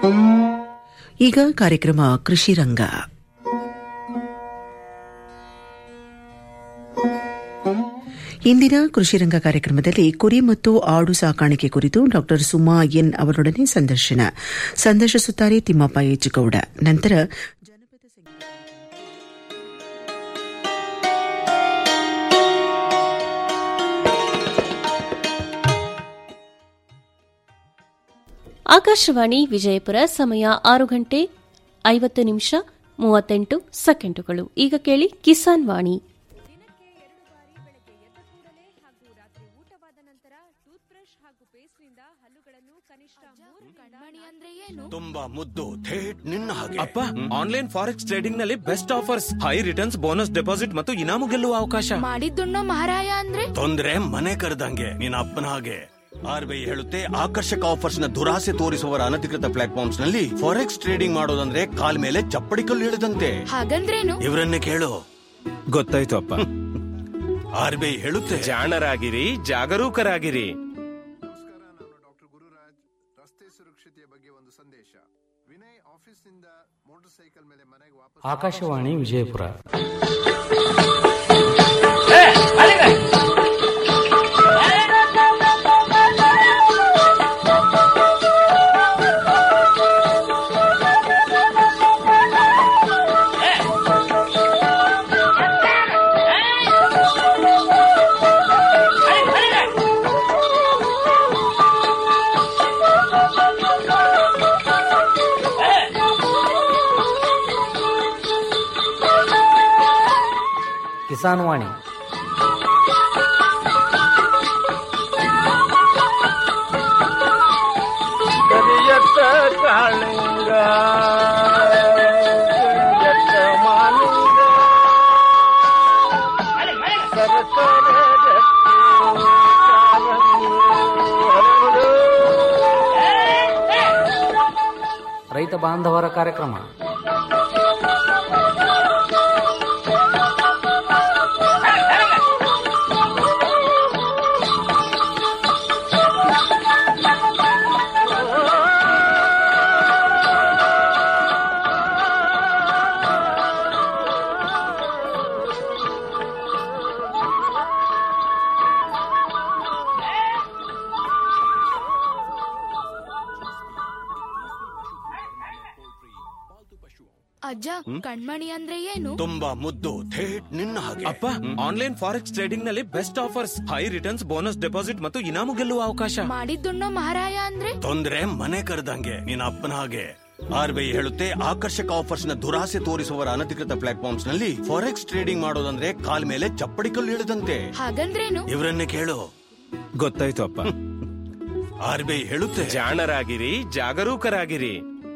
ಈಗ ಕಾರ್ಯಕ್ರಮ ಕೃಷಿ ರಂಗ ಇಂದಿನ ಕೃಷಿ ರಂಗ ಕಾರ್ಯಕ್ರಮದಲ್ಲಿ ಕುರಿ ಮತ್ತು ಆಡು ಸಾಕಾಣಿಕೆ ಕುರಿತು ಡಾ ಸುಮಾ ಎನ್ ಅವರೊಡನೆ ಸಂದರ್ಶನ ಸಂದರ್ಶಿಸುತ್ತಾರೆ ತಿಮ್ಮಪ್ಪ ಏಜುಗೌಡ ನಂತರ ಆಕಾಶವಾಣಿ ವಿಜಯಪುರ ಸಮಯ ಆರು ಗಂಟೆ ಐವತ್ತು ನಿಮಿಷ ಮೂವತ್ತೆಂಟು ಸೆಕೆಂಡುಗಳು ಈಗ ಕೇಳಿ ಕಿಸಾನ್ ವಾಣಿ ತುಂಬಾ ಮುದ್ದು ಥೇಟ್ ನಿನ್ನ ಹಾಗೆ ಅಪ್ಪ ಆನ್ಲೈನ್ ಫಾರೆಕ್ಸ್ ಟ್ರೇಡಿಂಗ್ ನಲ್ಲಿ best offers high returns bonus deposit ಮತ್ತು ಇನಾಮು ಗೆಲ್ಲುವ ಅವಕಾಶ ಮಾಡಿದ್ದುಣ್ಣೋ ಮಹಾರಾಯ ಅಂದ್ರೆ ತೊಂದ್ರೆ ಮನೆ ಕರೆದಂಗೆ ನಿನ್ನ ಅಪ್ಪನ ಹಾಗೆ ಆರ್ಬಿಐ ಹೇಳುತ್ತೆ ಆಕರ್ಷಕ ಆಫರ್ಸ್ ನ ದುರಾಸೆ ತೋರಿಸುವವರ ಅನಧಿಕೃತ ಪ್ಲಾಟ್ಫಾರ್ಮ್ಸ್ ನಲ್ಲಿ ಫಾರೆಕ್ಸ್ ಟ್ರೇಡಿಂಗ್ ಮಾಡೋದಂದ್ರೆ ಕಾಲ್ ಮೇಲೆ ಚಪ್ಪಡಿ ಕಲ್ಲು ಹಿಡಿದಂತೆ ಹಾಗಂದ್ರೇನು ಇವರನ್ನೇ ಕೇಳು ಗೊತ್ತಾಯ್ತು ಅಪ್ಪ ಆರ್ಬಿಐ ಹೇಳುತ್ತೆ ಜಾಣರಾಗಿರಿ ಜಾಗರೂಕರಾಗಿರಿ ನಮಸ್ಕಾರ ನಾನು ಡಾಕ್ಟರ್ ಗುರುರಾಜ್ ರಸ್ತೆ ಸುರಕ್ಷತೆಯ ಬಗ್ಗೆ ಒಂದು ಸಂದೇಶ ವಿನಯ್ ಆಫೀಸ್ನಿಂದ ಮೋಟಾರ್ ಸೈಕಲ್ ಮೇಲೆ ಮನೆಗೆ ವಾಪಸ್ ಆಕಾಶವಾಣಿ ವಿಜಯಪುರ ಕಿಸಾನ್ ವಾಣಿ ಕರಿಯತ್ತ ಕಾಳಿಂಗ ಕರಿಯತ್ತ ಮಾಲಿಂಗ ಸರಸರ ರಕ್ತಿ ಕಾರಂಗಿ ಹರಡು. ರೈತ ಬಾಂಧವರ ಕಾರ್ಯಕ್ರಮ ಅಜ್ಜ ಕಣ್ಮಣಿ ಅಂದ್ರೆ ಏನು ತುಂಬಾ ಮುದ್ದು ಥೇಟ್ ನಿನ್ನ ಹಾಗೆ ಅಪ್ಪ ಆನ್ಲೈನ್ ಫಾರೆಕ್ಸ್ ಟ್ರೇಡಿಂಗ್ ನಲ್ಲಿ best offers high returns bonus deposit ಮತ್ತು ಇನಾಮು ಗೆಲ್ಲುವ ಅವಕಾಶ ಮಾಡಿದ್ದುಣ್ಣೋ ಮಹಾರಾಯ ಅಂದ್ರೆ ತೊಂದ್ರೆ ಮನೆ ಕರೆದಂಗೆ ನಿನ್ನ ಅಪ್ಪನ ಹಾಗೆ ಆರ್ಬಿಐ ಹೇಳುತ್ತೆ ಆಕರ್ಷಕ ಆಫರ್ಸ್ ನ ದುರಾಸೆ ತೋರಿಸುವವರ ಅನಧಿಕೃತ ಪ್ಲಾಟ್ಫಾರ್ಮ್ಸ್ ನಲ್ಲಿ ಫಾರೆಕ್ಸ್ ಟ್ರೇಡಿಂಗ್ ಮಾಡೋದಂದ್ರೆ ಕಾಲ್ ಮೇಲೆ ಚಪ್ಪಡಿ ಕಲ್ಲು ಹಿಡಿದಂತೆ ಹಾಗಂದ್ರೇನು ಇವರನ್ನೇ ಕೇಳು ಗೊತ್ತಾಯ್ತು ಅಪ್ಪ ಆರ್ಬಿಐ ಹೇಳುತ್ತೆ ಜಾಣರಾಗಿರಿ ಜಾಗರೂಕರಾಗಿರಿ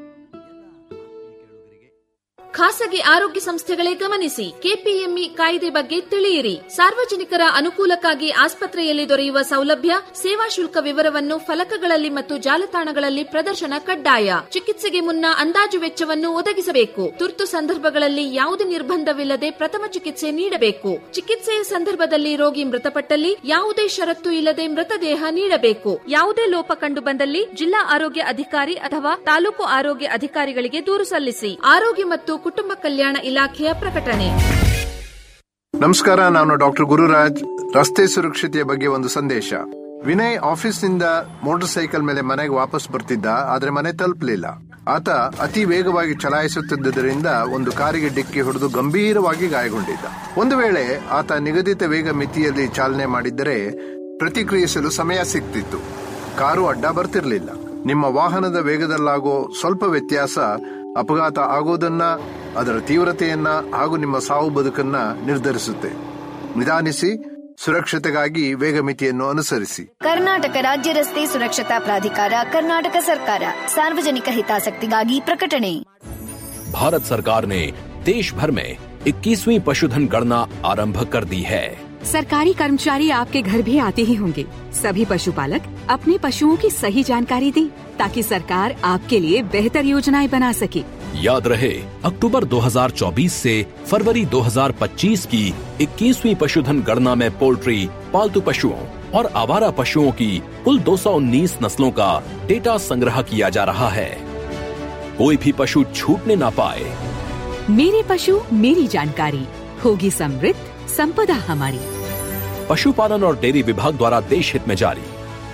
ಖಾಸಗಿ ಆರೋಗ್ಯ ಸಂಸ್ಥೆಗಳೇ ಗಮನಿಸಿ ಕೆಪಿಎಂಇ ಕಾಯ್ದೆ ಬಗ್ಗೆ ತಿಳಿಯಿರಿ ಸಾರ್ವಜನಿಕರ ಅನುಕೂಲಕ್ಕಾಗಿ ಆಸ್ಪತ್ರೆಯಲ್ಲಿ ದೊರೆಯುವ ಸೌಲಭ್ಯ ಸೇವಾ ಶುಲ್ಕ ವಿವರವನ್ನು ಫಲಕಗಳಲ್ಲಿ ಮತ್ತು ಜಾಲತಾಣಗಳಲ್ಲಿ ಪ್ರದರ್ಶನ ಕಡ್ಡಾಯ ಚಿಕಿತ್ಸೆಗೆ ಮುನ್ನ ಅಂದಾಜು ವೆಚ್ಚವನ್ನು ಒದಗಿಸಬೇಕು ತುರ್ತು ಸಂದರ್ಭಗಳಲ್ಲಿ ಯಾವುದೇ ನಿರ್ಬಂಧವಿಲ್ಲದೆ ಪ್ರಥಮ ಚಿಕಿತ್ಸೆ ನೀಡಬೇಕು ಚಿಕಿತ್ಸೆಯ ಸಂದರ್ಭದಲ್ಲಿ ರೋಗಿ ಮೃತಪಟ್ಟಲ್ಲಿ ಯಾವುದೇ ಷರತ್ತು ಇಲ್ಲದೆ ಮೃತದೇಹ ನೀಡಬೇಕು ಯಾವುದೇ ಲೋಪ ಕಂಡು ಬಂದಲ್ಲಿ ಜಿಲ್ಲಾ ಆರೋಗ್ಯ ಅಧಿಕಾರಿ ಅಥವಾ ತಾಲೂಕು ಆರೋಗ್ಯ ಅಧಿಕಾರಿಗಳಿಗೆ ದೂರು ಸಲ್ಲಿಸಿ ಆರೋಗ್ಯ ಮತ್ತು ಕುಟುಂಬ ಕಲ್ಯಾಣ ಇಲಾಖೆಯ ಪ್ರಕಟಣೆ ನಮಸ್ಕಾರ ನಾನು ಡಾಕ್ಟರ್ ಗುರುರಾಜ್ ರಸ್ತೆ ಸುರಕ್ಷತೆಯ ಬಗ್ಗೆ ಒಂದು ಸಂದೇಶ ವಿನಯ್ ಆಫೀಸ್ನಿಂದ ಮೋಟಾರ್ ಸೈಕಲ್ ಮೇಲೆ ಮನೆಗೆ ವಾಪಸ್ ಬರ್ತಿದ್ದ ಆದ್ರೆ ಮನೆ ತಲುಪಲಿಲ್ಲ ಆತ ಅತಿ ವೇಗವಾಗಿ ಚಲಾಯಿಸುತ್ತಿದ್ದರಿಂದ ಒಂದು ಕಾರಿಗೆ ಡಿಕ್ಕಿ ಹೊಡೆದು ಗಂಭೀರವಾಗಿ ಗಾಯಗೊಂಡಿದ್ದ ಒಂದು ವೇಳೆ ಆತ ನಿಗದಿತ ವೇಗ ಮಿತಿಯಲ್ಲಿ ಚಾಲನೆ ಮಾಡಿದ್ದರೆ ಪ್ರತಿಕ್ರಿಯಿಸಲು ಸಮಯ ಸಿಗ್ತಿತ್ತು ಕಾರು ಅಡ್ಡ ಬರ್ತಿರ್ಲಿಲ್ಲ ನಿಮ್ಮ ವಾಹನದ ವೇಗದಲ್ಲಾಗೋ ಸ್ವಲ್ಪ ವ್ಯತ್ಯಾಸ ಅಪಘಾತ ಆಗೋದನ್ನ ಅದರ ತೀವ್ರತೆಯನ್ನ ಹಾಗೂ ನಿಮ್ಮ ಸಾವು ಬದುಕನ್ನ ನಿರ್ಧರಿಸುತ್ತೆ ನಿಧಾನಿಸಿ ಸುರಕ್ಷತೆಗಾಗಿ ವೇಗ ಮಿತಿಯನ್ನು ಅನುಸರಿಸಿ ಕರ್ನಾಟಕ ರಾಜ್ಯ ರಸ್ತೆ ಸುರಕ್ಷತಾ ಪ್ರಾಧಿಕಾರ ಕರ್ನಾಟಕ ಸರ್ಕಾರ ಸಾರ್ವಜನಿಕ ಹಿತಾಸಕ್ತಿಗಾಗಿ ಪ್ರಕಟಣೆ भारत सरकार ने देश भर में 21वीं पशुधन गणना आरंभ कर दी है सरकारी कर्मचारी आपके घर भी आते ही होंगे सभी पशुपालक अपने पशुओं की सही जानकारी दें ताकि सरकार आपके लिए बेहतर योजनाएं बना सके याद रहे अक्टूबर 2024 से फरवरी 2025 की 21वीं पशुधन गणना में पोल्ट्री पालतू पशुओं और आवारा पशुओं की कुल 219 नस्लों का डेटा संग्रह किया जा रहा है कोई भी पशु छूटने ना पाए मेरे पशु मेरी जानकारी होगी समृद्ध संपदा हमारी पशुपालन और डेयरी विभाग द्वारा देश हित में जारी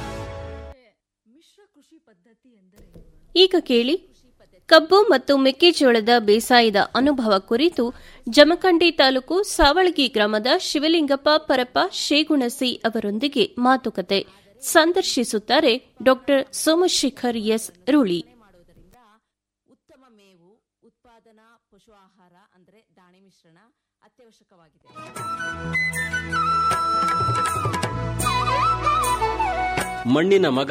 ಈಗ ಕೇಳಿ ಕಬ್ಬು ಮತ್ತು ಮೆಕ್ಕೆಜೋಳದ ಬೇಸಾಯದ ಅನುಭವ ಕುರಿತು ಜಮಖಂಡಿ ತಾಲೂಕು ಸಾವಳಗಿ ಗ್ರಾಮದ ಶಿವಲಿಂಗಪ್ಪ ಪರಪ್ಪ ಶೇಗುಣಸಿ ಅವರೊಂದಿಗೆ ಮಾತುಕತೆ ಸಂದರ್ಶಿಸುತ್ತಾರೆ ಡಾ ಸೋಮಶೇಖರ್ ಎಸ್ ರೂಳಿ ಉತ್ತಮ ಮೇವು ಉತ್ಪಾದನಾ ಪಶು ಆಹಾರ ಅಂದರೆ ದಾಣಿ ಮಿಶ್ರಣ ಅತ್ಯವಶ್ಯಕವಾಗಿದೆ ಮಣ್ಣಿನ ಮಗ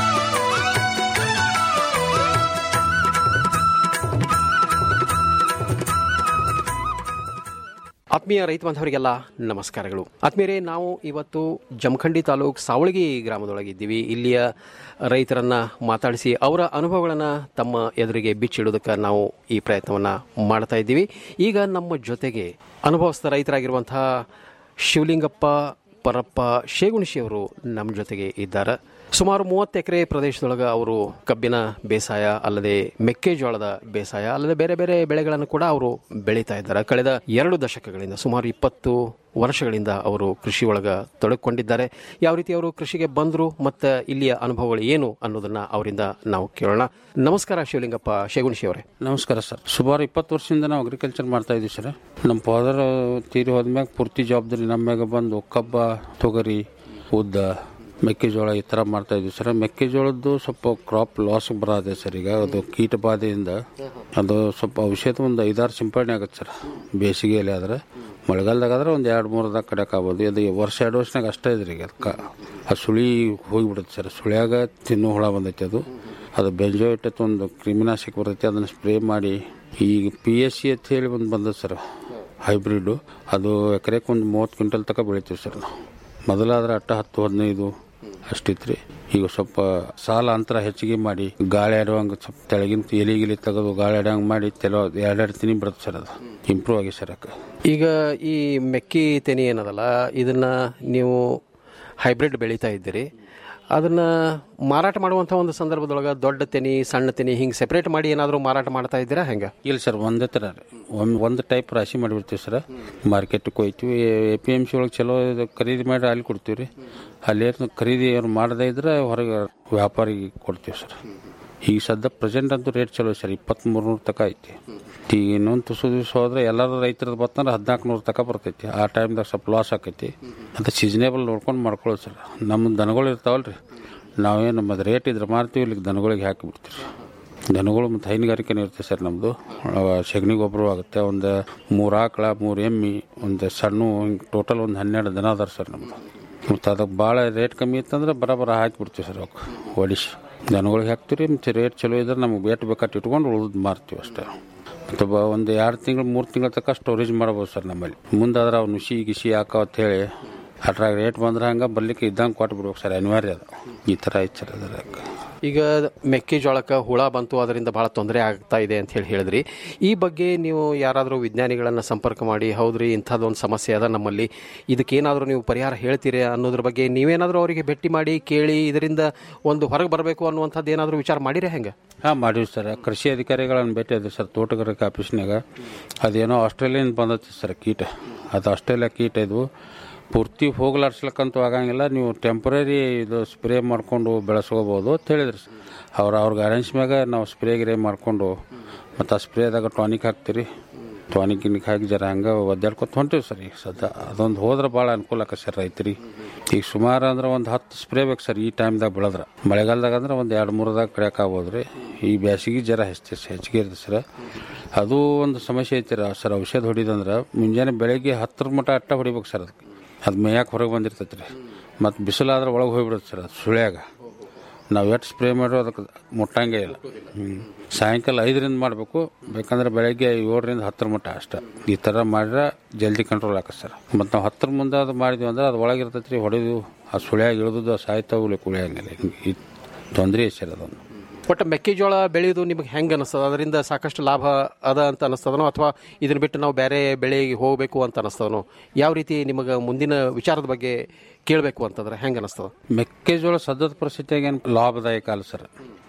ಆತ್ಮೀಯ ರೈತ ಬಾಂಧವರಿಗೆಲ್ಲ ನಮಸ್ಕಾರಗಳು ಆತ್ಮೀಯರೇ ನಾವು ಇವತ್ತು ಜಮಖಂಡಿ ತಾಲೂಕು ಸಾವಳಗಿ ಗ್ರಾಮದೊಳಗಿದ್ದೀವಿ ಇಲ್ಲಿಯ ರೈತರನ್ನ ಮಾತಾಡಿಸಿ ಅವರ ಅನುಭವಗಳನ್ನು ತಮ್ಮ ಎದುರಿಗೆ ಬಿಚ್ಚಿಡೋದಕ್ಕೆ ನಾವು ಈ ಪ್ರಯತ್ನವನ್ನು ಮಾಡ್ತಾ ಇದ್ದೀವಿ ಈಗ ನಮ್ಮ ಜೊತೆಗೆ ಅನುಭವಸ್ಥ ರೈತರಾಗಿರುವಂತಹ ಶಿವಲಿಂಗಪ್ಪ ಪರಪ್ಪ ಶೇಗುಣಿಶಿ ಅವರು ನಮ್ಮ ಜೊತೆಗೆ ಇದ್ದಾರೆ ಸುಮಾರು ಮೂವತ್ತು ಎಕರೆ ಪ್ರದೇಶದೊಳಗೆ ಅವರು ಕಬ್ಬಿನ ಬೇಸಾಯ ಅಲ್ಲದೆ ಮೆಕ್ಕೆಜೋಳದ ಬೇಸಾಯ ಅಲ್ಲದೆ ಬೇರೆ ಬೇರೆ ಬೆಳೆಗಳನ್ನು ಕೂಡ ಅವರು ಬೆಳೀತಾ ಇದ್ದಾರೆ ಕಳೆದ ಎರಡು ದಶಕಗಳಿಂದ ಸುಮಾರು ಇಪ್ಪತ್ತು ವರ್ಷಗಳಿಂದ ಅವರು ಕೃಷಿ ಒಳಗ ತೊಡಗಿಕೊಂಡಿದ್ದಾರೆ ಯಾವ ರೀತಿ ಅವರು ಕೃಷಿಗೆ ಬಂದರು ಮತ್ತು ಇಲ್ಲಿಯ ಅನುಭವಗಳು ಏನು ಅನ್ನೋದನ್ನ ಅವರಿಂದ ನಾವು ಕೇಳೋಣ ನಮಸ್ಕಾರ ಶಿವಲಿಂಗಪ್ಪ ಶೇಗುಣಿಶಿ ಅವರೇ ನಮಸ್ಕಾರ ಸರ್ ಸುಮಾರು ಇಪ್ಪತ್ತು ವರ್ಷದಿಂದ ನಾವು ಅಗ್ರಿಕಲ್ಚರ್ ಮಾಡ್ತಾ ಇದ್ದೀವಿ ಸರ್ ನಮ್ಮ ಫಾದರ್ ತೀರಿ ಹೋದ್ಮ್ಯಾಗ ಪೂರ್ತಿ ಜವಾಬ್ದಾರಿ ನಮ್ಮ ಮ್ಯಾಗ ಬಂದು ಕಬ್ಬ ತೊಗರಿ ಉದ್ದ ಮೆಕ್ಕೆಜೋಳ ಈ ಥರ ಮಾಡ್ತಾ ಇದ್ವಿ ಸರ್ ಮೆಕ್ಕೆಜೋಳದ್ದು ಸ್ವಲ್ಪ ಕ್ರಾಪ್ ಲಾಸ್ ಬರದೆ ಸರ್ ಈಗ ಅದು ಕೀಟ ಬಾಧೆಯಿಂದ ಅದು ಸ್ವಲ್ಪ ಔಷಧ ಒಂದು ಐದಾರು ಸಿಂಪಡಣೆ ಆಗುತ್ತೆ ಸರ್ ಬೇಸಿಗೆಯಲ್ಲಿ ಆದ್ರೆ ಮಳೆಗಾಲದಾಗ ಆದ್ರೆ ಒಂದು ಎರಡು ಮೂರದಾಗ ಕಡೆಕ್ ಆಗ್ಬೋದು ಅದು ವರ್ಷ ಎರಡು ವರ್ಷನಾಗ ಅಷ್ಟೇ ಇದ್ರಿ ಈಗ ಅದಕ್ಕೆ ಆ ಸುಳಿ ಹೋಗಿಬಿಡುತ್ತೆ ಸರ್ ಸುಳಿಯಾಗ ತಿನ್ನೋ ಹುಳ ಬಂದೈತೆ ಅದು ಅದು ಬೆಂಜೋಯಿಟ್ ಅಂತ ಒಂದು ಕ್ರಿಮಿನಾಶಕ ಬರ್ತೈತೆ ಅದನ್ನು ಸ್ಪ್ರೇ ಮಾಡಿ ಈಗ ಪಿ ಎಸ್ ಸಿ ಅಂತ ಹೇಳಿ ಒಂದು ಬಂದದ್ದು ಸರ್ ಹೈಬ್ರಿಡು ಅದು ಎಕರೆಗೆ ಒಂದು ಮೂವತ್ತು ಕ್ವಿಂಟಲ್ ತನಕ ಬೆಳಿತೀವಿ ಸರ್ ನಾವು ಮೊದಲಾದ್ರೆ ಅಟ್ಟ ಹತ್ತು ಹದಿನೈದು ಅಷ್ಟಿತ್ರಿ ಈಗ ಸ್ವಲ್ಪ ಸಾಲ ಅಂತರ ಹೆಚ್ಚಿಗೆ ಮಾಡಿ ಗಾಳಿ ಆಡುವಂಗೆ ಸ್ವಲ್ಪ ತೆಳಗಿನ ಎಲಿ ಗಿಲಿ ತೆಗೆದು ಗಾಳಿ ಆಡುವಂಗೆ ಮಾಡಿ ತೆಲೋ ಎರಡೆರಡು ತಿನಿ ಬರುತ್ತೆ ಸರ್ ಅದು ಇಂಪ್ರೂವ್ ಆಗಿ ಸರ್ ಅಕ್ಕ ಈಗ ಈ ಮೆಕ್ಕಿ ತೆನಿ ಏನದಲ್ಲ ಇದನ್ನ ನೀವು ಹೈಬ್ರಿಡ್ ಬೆಳೀತಾ ಇದ್ದೀರಿ ಅದನ್ನ ಮಾರಾಟ ಮಾಡುವಂಥ ಒಂದು ಸಂದರ್ಭದೊಳಗೆ ದೊಡ್ಡ ತೆನಿ ಸಣ್ಣ ತೆನಿ ಹಿಂಗೆ ಸೆಪರೇಟ್ ಮಾಡಿ ಏನಾದರೂ ಮಾರಾಟ ಮಾಡ್ತಾ ಇದ್ದೀರಾ ಹೆಂಗೆ ಇಲ್ಲ ಸರ್ ಒಂದೇ ಥರ ರೀ ಒಂದು ಒಂದು ಟೈಪ್ ರಾಶಿ ಮಾಡಿಬಿಡ್ತೀವಿ ಸರ್ ಮಾರ್ಕೆಟ್ಗೆ ಹೋಯ್ತೀವಿ ಎ ಪಿ ಎಮ್ ಸಿ ಒಳಗೆ ಚಲೋ ಇದು ಖರೀದಿ ಮಾಡಿ ಅಲ್ಲಿ ಕೊಡ್ತೀವಿ ರೀ ಅಲ್ಲಿ ಏನು ಖರೀದಿ ಅವ್ರು ಮಾಡದೇ ಇದ್ರೆ ಹೊರಗೆ ವ್ಯಾಪಾರಿಗೆ ಕೊಡ್ತೀವಿ ಸರ್ ಈಗ ಸದ್ಯ ಪ್ರೆಸೆಂಟ್ ಅಂತೂ ರೇಟ್ ಚಲೋ ಸರ್ ಇಪ್ಪತ್ತ್ಮೂರು ನೂರು ತಕ ಐತಿ ಈಗ ಇನ್ನೊಂದು ತುಸು ದಿವಸ ಹೋದ್ರೆ ಎಲ್ಲರೂ ರೈತರದ್ದು ಬತ್ತಂದ್ರೆ ಹದಿನಾಲ್ಕು ನೂರು ತಕ ಬರ್ತೈತಿ ಆ ಟೈಮ್ದಾಗ ಸ್ವಲ್ಪ ಲಾಸ್ ಆಕೈತಿ ಅದು ಸೀಸನೇಬಲ್ ನೋಡ್ಕೊಂಡು ಮಾಡ್ಕೊಳ್ಳೋದು ಸರ್ ನಮ್ಮ ದನಗಳು ಇರ್ತಾವಲ್ಲ ರೀ ನಾವೇನು ಮತ್ತು ರೇಟ್ ಇದ್ರೆ ಮಾರ್ತೀವಿ ಇಲ್ಲಿಗೆ ದನಗಳಿಗೆ ಹಾಕಿಬಿಡ್ತೀವಿ ದನಗಳು ಮತ್ತು ಹೈನುಗಾರಿಕೆನೂ ಇರುತ್ತೆ ಸರ್ ನಮ್ಮದು ಸಗಣಿ ಗೊಬ್ಬರ ಆಗುತ್ತೆ ಒಂದು ಮೂರು ಆಕಳ ಮೂರು ಎಮ್ಮಿ ಒಂದು ಸಣ್ಣ ಹಿಂಗೆ ಟೋಟಲ್ ಒಂದು ಹನ್ನೆರಡು ದನ ಅದಾರ ಸರ್ ನಮ್ಮದು ಮತ್ತು ಅದಕ್ಕೆ ಭಾಳ ರೇಟ್ ಕಮ್ಮಿ ಇತ್ತಂದ್ರೆ ಬರೋಬ್ಬರ ಹಾಕಿಬಿಡ್ತೀವಿ ಸರ್ ಅವಕ್ಕೆ ಹೊಡಿಸಿ ದನಗಳಿಗೆ ಹಾಕ್ತೀವಿ ರೀ ಮತ್ತು ರೇಟ್ ಚಲೋ ಇದ್ರೆ ನಮಗೆ ವೇಟ್ ಬೇಕಾಟ್ಟು ಇಟ್ಕೊಂಡು ಉಳಿದು ಮಾರ್ತೀವಿ ಅಷ್ಟೇ ಅಥವಾ ಒಂದು ಎರಡು ತಿಂಗಳು ಮೂರು ತಿಂಗಳ ತನಕ ಸ್ಟೋರೇಜ್ ಮಾಡ್ಬೋದು ಸರ್ ನಮ್ಮಲ್ಲಿ ಮುಂದಾದ್ರೆ ಅವು ನುಸಿ ಗಿಸಿ ಹಾಕೋ ಹೇಳಿ ಅದ್ರಾಗ ರೇಟ್ ಬಂದ್ರೆ ಹಂಗೆ ಬರ್ಲಿಕ್ಕೆ ಇದ್ದಂಗೆ ಕೊಟ್ಟು ಬಿಡ್ಬೇಕು ಸರ್ ಅನಿವಾರ್ಯ ಅದು ಈ ಥರ ಐತೆ ಸರ್ ಅದ್ರಾಗ ಈಗ ಮೆಕ್ಕೆಜೋಳಕ್ಕೆ ಹುಳ ಬಂತು ಅದರಿಂದ ಬಹಳ ತೊಂದರೆ ಆಗ್ತಾ ಇದೆ ಅಂತ ಹೇಳಿ ಹೇಳಿದ್ರಿ ಈ ಬಗ್ಗೆ ನೀವು ಯಾರಾದರೂ ವಿಜ್ಞಾನಿಗಳನ್ನು ಸಂಪರ್ಕ ಮಾಡಿ ಹೌದ್ರಿ ಇಂಥದ್ದೊಂದು ಸಮಸ್ಯೆ ಅದ ನಮ್ಮಲ್ಲಿ ಇದಕ್ಕೇನಾದರೂ ನೀವು ಪರಿಹಾರ ಹೇಳ್ತೀರಿ ಅನ್ನೋದ್ರ ಬಗ್ಗೆ ನೀವೇನಾದರೂ ಅವರಿಗೆ ಭೇಟಿ ಮಾಡಿ ಕೇಳಿ ಇದರಿಂದ ಒಂದು ಹೊರಗೆ ಬರಬೇಕು ಅನ್ನುವಂಥದ್ದು ಏನಾದರೂ ವಿಚಾರ ಮಾಡಿರಿ ಹೆಂಗೆ ಹಾಂ ಮಾಡೀವಿ ಸರ್ ಕೃಷಿ ಅಧಿಕಾರಿಗಳನ್ನು ಭೇಟಿ ಆದ್ವಿ ಸರ್ ತೋಟಗಾರಿಕೆ ಆಫೀಸ್ನಾಗ ಅದೇನೋ ಆಸ್ಟ್ರೇಲಿಯನ್ ಬಂದೈತಿ ಸರ್ ಕೀಟ ಅದು ಆಸ್ಟ್ರೇಲಿಯಾ ಕೀಟ ಇದು ಪೂರ್ತಿ ಹೋಗ್ಲಾಡ್ಸ್ಲಕ್ಕಂತೂ ಆಗಂಗಿಲ್ಲ ನೀವು ಟೆಂಪ್ರರಿ ಇದು ಸ್ಪ್ರೇ ಮಾಡಿಕೊಂಡು ಬೆಳೆಸ್ಕೋಬೋದು ಅಂತ ಹೇಳಿದ್ರಿ ಸರ್ ಅವ್ರ ಅವ್ರ ಅರೇಂಜ್ ಮ್ಯಾಗ ನಾವು ಸ್ಪ್ರೇ ಗಿರೇ ಮಾಡಿಕೊಂಡು ಮತ್ತು ಆ ಸ್ಪ್ರೇದಾಗ ಟಾನಿಕ್ ಹಾಕ್ತೀರಿ ಟಾನಿಕ್ ಗಿನಿಕ್ ಹಾಕಿ ಜರ ಹಂಗೆ ಒದ್ದಾಡ್ಕೊತ ಹೊಂಟೀವಿ ಸರ್ ಈಗ ಸದ್ಯ ಅದೊಂದು ಹೋದ್ರೆ ಭಾಳ ಅನುಕೂಲ ಆಕತ್ತೆ ಸರ್ ರೈತರಿಗೆ ಈಗ ಸುಮಾರು ಅಂದ್ರೆ ಒಂದು ಹತ್ತು ಸ್ಪ್ರೇ ಬೇಕು ಸರ್ ಈ ಟೈಮ್ದಾಗ ಬೆಳೆದ್ರೆ ಮಳೆಗಾಲದಾಗ ಅಂದ್ರೆ ಒಂದು ಎರಡು ಮೂರದಾಗ ಕಡಿಯಕ್ಕೆ ಆಗ್ಬೋದು ರೀ ಈ ಬೇಸಿಗೆ ಜರ ಹೆಚ್ಚು ಹೆಚ್ಚಿಗೆ ಇರ್ತದೆ ಸರ್ ಅದು ಒಂದು ಸಮಸ್ಯೆ ಐತಿ ಸರ್ ಔಷಧ ಹೊಡಿದಂದ್ರೆ ಮುಂಜಾನೆ ಬೆಳಗ್ಗೆ ಹತ್ತರ ಮಟ್ಟ ಅಟ್ಟ ಹೊಡಿಬೇಕು ಸರ್ ಅದಕ್ಕೆ ಅದು ಮೇಯಕ್ಕೆ ಹೊರಗೆ ಬಂದಿರ್ತೈತೆ ರೀ ಮತ್ತು ಬಿಸಿಲಾದ್ರೆ ಒಳಗೆ ಹೋಗ್ಬಿಡುತ್ತೆ ಸರ್ ಅದು ಸುಳ್ಯಾಗ ನಾವು ಎಷ್ಟು ಸ್ಪ್ರೇ ಮಾಡೋ ಅದಕ್ಕೆ ಮುಟ್ಟಂಗೆ ಇಲ್ಲ ಹ್ಞೂ ಸಾಯಂಕಾಲ ಐದರಿಂದ ಮಾಡಬೇಕು ಬೇಕಂದ್ರೆ ಬೆಳಗ್ಗೆ ಏಳರಿಂದ ಹತ್ತರ ಮಟ್ಟ ಅಷ್ಟೇ ಈ ಥರ ಮಾಡಿದ್ರೆ ಜಲ್ದಿ ಕಂಟ್ರೋಲ್ ಆಕತ್ತೆ ಸರ್ ಮತ್ತು ನಾವು ಹತ್ತರ ಮುಂದೆ ಅದು ಮಾಡಿದ್ವಿ ಅಂದ್ರೆ ಅದು ಒಳಗಿರ್ತೈತೆ ರೀ ಹೊಡೆದು ಆ ಸುಳ್ಯಾಗ ಇಳಿದು ಸಾಯ್ತಾವು ಕುಳಿಯಂಗಿಲ್ಲ ಹಿಂಗೆ ತೊಂದರೆ ಐತೆ ಸರ್ ಅದೊಂದು ಒಟ್ಟು ಮೆಕ್ಕೆಜೋಳ ಬೆಳೆಯೋದು ನಿಮಗೆ ಹೆಂಗೆ ಅನಿಸ್ತದ ಅದರಿಂದ ಸಾಕಷ್ಟು ಲಾಭ ಅದ ಅಂತ ಅನಿಸ್ತದನೋ ಅಥವಾ ಇದನ್ನ ಬಿಟ್ಟು ನಾವು ಬೇರೆ ಬೆಳೆಗೆ ಹೋಗಬೇಕು ಅಂತ ಅನಿಸ್ತದನೋ ಯಾವ ರೀತಿ ನಿಮಗೆ ಮುಂದಿನ ವಿಚಾರದ ಬಗ್ಗೆ ಕೇಳಬೇಕು ಅಂತಂದ್ರೆ ಹೆಂಗೆ ಅನಿಸ್ತದ ಮೆಕ್ಕೆಜೋಳ ಸದ್ಯದ ಪರಿಸ್ಥಿತಿಯಾಗ ಏನು ಲಾಭದಾಯಕ ಅಲ್ಲ ಸರ್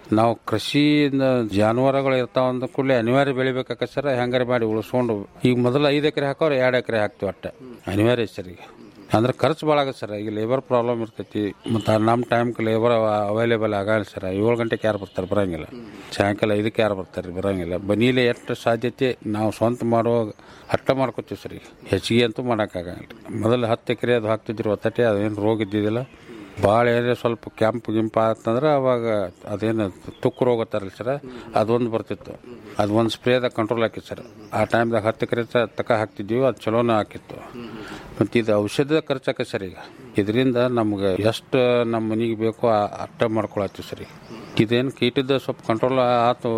ನಾವು ಕೃಷಿಯಿಂದ ಜಾನುವಾರುಗಳು ಇರ್ತಾವ ಅಂದ ಕೂಡಲೇ ಅನಿವಾರ್ಯ ಬೆಳಿಬೇಕಾಕ ಸರ್ ಹೆಂಗಾರ ಮಾಡಿ ಉಳಿಸ್ಕೊಂಡು ಈಗ ಮೊದಲು ಐದು ಎಕರೆ ಹಾಕೋರು ಎರಡು ಎಕರೆ ಹಾಕ್ತಿವಿ ಅಟ್ಟೆ ಅನಿವಾರ್ಯ ಸರ್ ಈಗ ಅಂದ್ರೆ ಖರ್ಚು ಭಾಳ ಆಗತ್ತೆ ಸರ್ ಈಗ ಲೇಬರ್ ಪ್ರಾಬ್ಲಮ್ ಇರ್ತೈತಿ ಮತ್ತು ನಮ್ಮ ಟೈಮ್ಗೆ ಲೇಬರ್ ಅವೈಲೇಬಲ್ ಆಗಲ್ಲ ಸರ್ ಏಳು ಗಂಟೆಗೆ ಯಾರು ಬರ್ತಾರೆ ಬರೋಂಗಿಲ್ಲ ಸಾಯಂಕಾಲ ಐದಕ್ಕೆ ಯಾರು ಬರ್ತಾರೆ ಬರೋಂಗಿಲ್ಲ ಬನೀಲೆ ಎಷ್ಟು ಸಾಧ್ಯತೆ ನಾವು ಸ್ವಂತ ಮಾಡುವಾಗ ಅಟ್ಟ ಮಾಡ್ಕೋತೀವಿ ಸರ್ ಈಗ ಹೆಚ್ಚಿಗೆ ಅಂತೂ ಮಾಡೋಕ್ಕಾಗಲ್ಲ ಮೊದಲು ಹತ್ತು ಎಕರೆ ಅದು ಹಾಕ್ತಿದ್ರು ಒತ್ತಟೆ ಅದೇನು ರೋಗ ಇದ್ದಿದ್ದಿಲ್ಲ ಭಾಳ ಏನೇ ಸ್ವಲ್ಪ ಕೆಂಪು ಗಿಂಪು ಆತಂದ್ರೆ ಅವಾಗ ಅದೇನು ತುಕ್ಕು ರೋಗ ಅಂತಾರಲ್ಲ ಸರ್ ಅದೊಂದು ಬರ್ತಿತ್ತು ಅದು ಒಂದು ಸ್ಪ್ರೇದಾಗ ಕಂಟ್ರೋಲ್ ಹಾಕಿತ್ತು ಸರ್ ಆ ಟೈಮ್ದಾಗ ಹತ್ತು ಎಕರೆ ತಕ ಹಾಕ್ತಿದ್ವಿ ಅದು ಚಲೋನ ಹಾಕಿತ್ತು ಮತ್ತು ಇದು ಔಷಧದ ಖರ್ಚು ಆಕೈತೆ ಸರ್ ಈಗ ಇದರಿಂದ ನಮ್ಗೆ ಎಷ್ಟು ನಮ್ಮ ಮನೆಗೆ ಬೇಕೋ ಆ- ಅಟ್ಟ ಮಾಡ್ಕೊಳತ್ತೀವಿ ಸರ್ ಈಗ ಇದೇನು ಕೀಟದ ಸ್ವಲ್ಪ ಕಂಟ್ರೋಲ್ ಆತು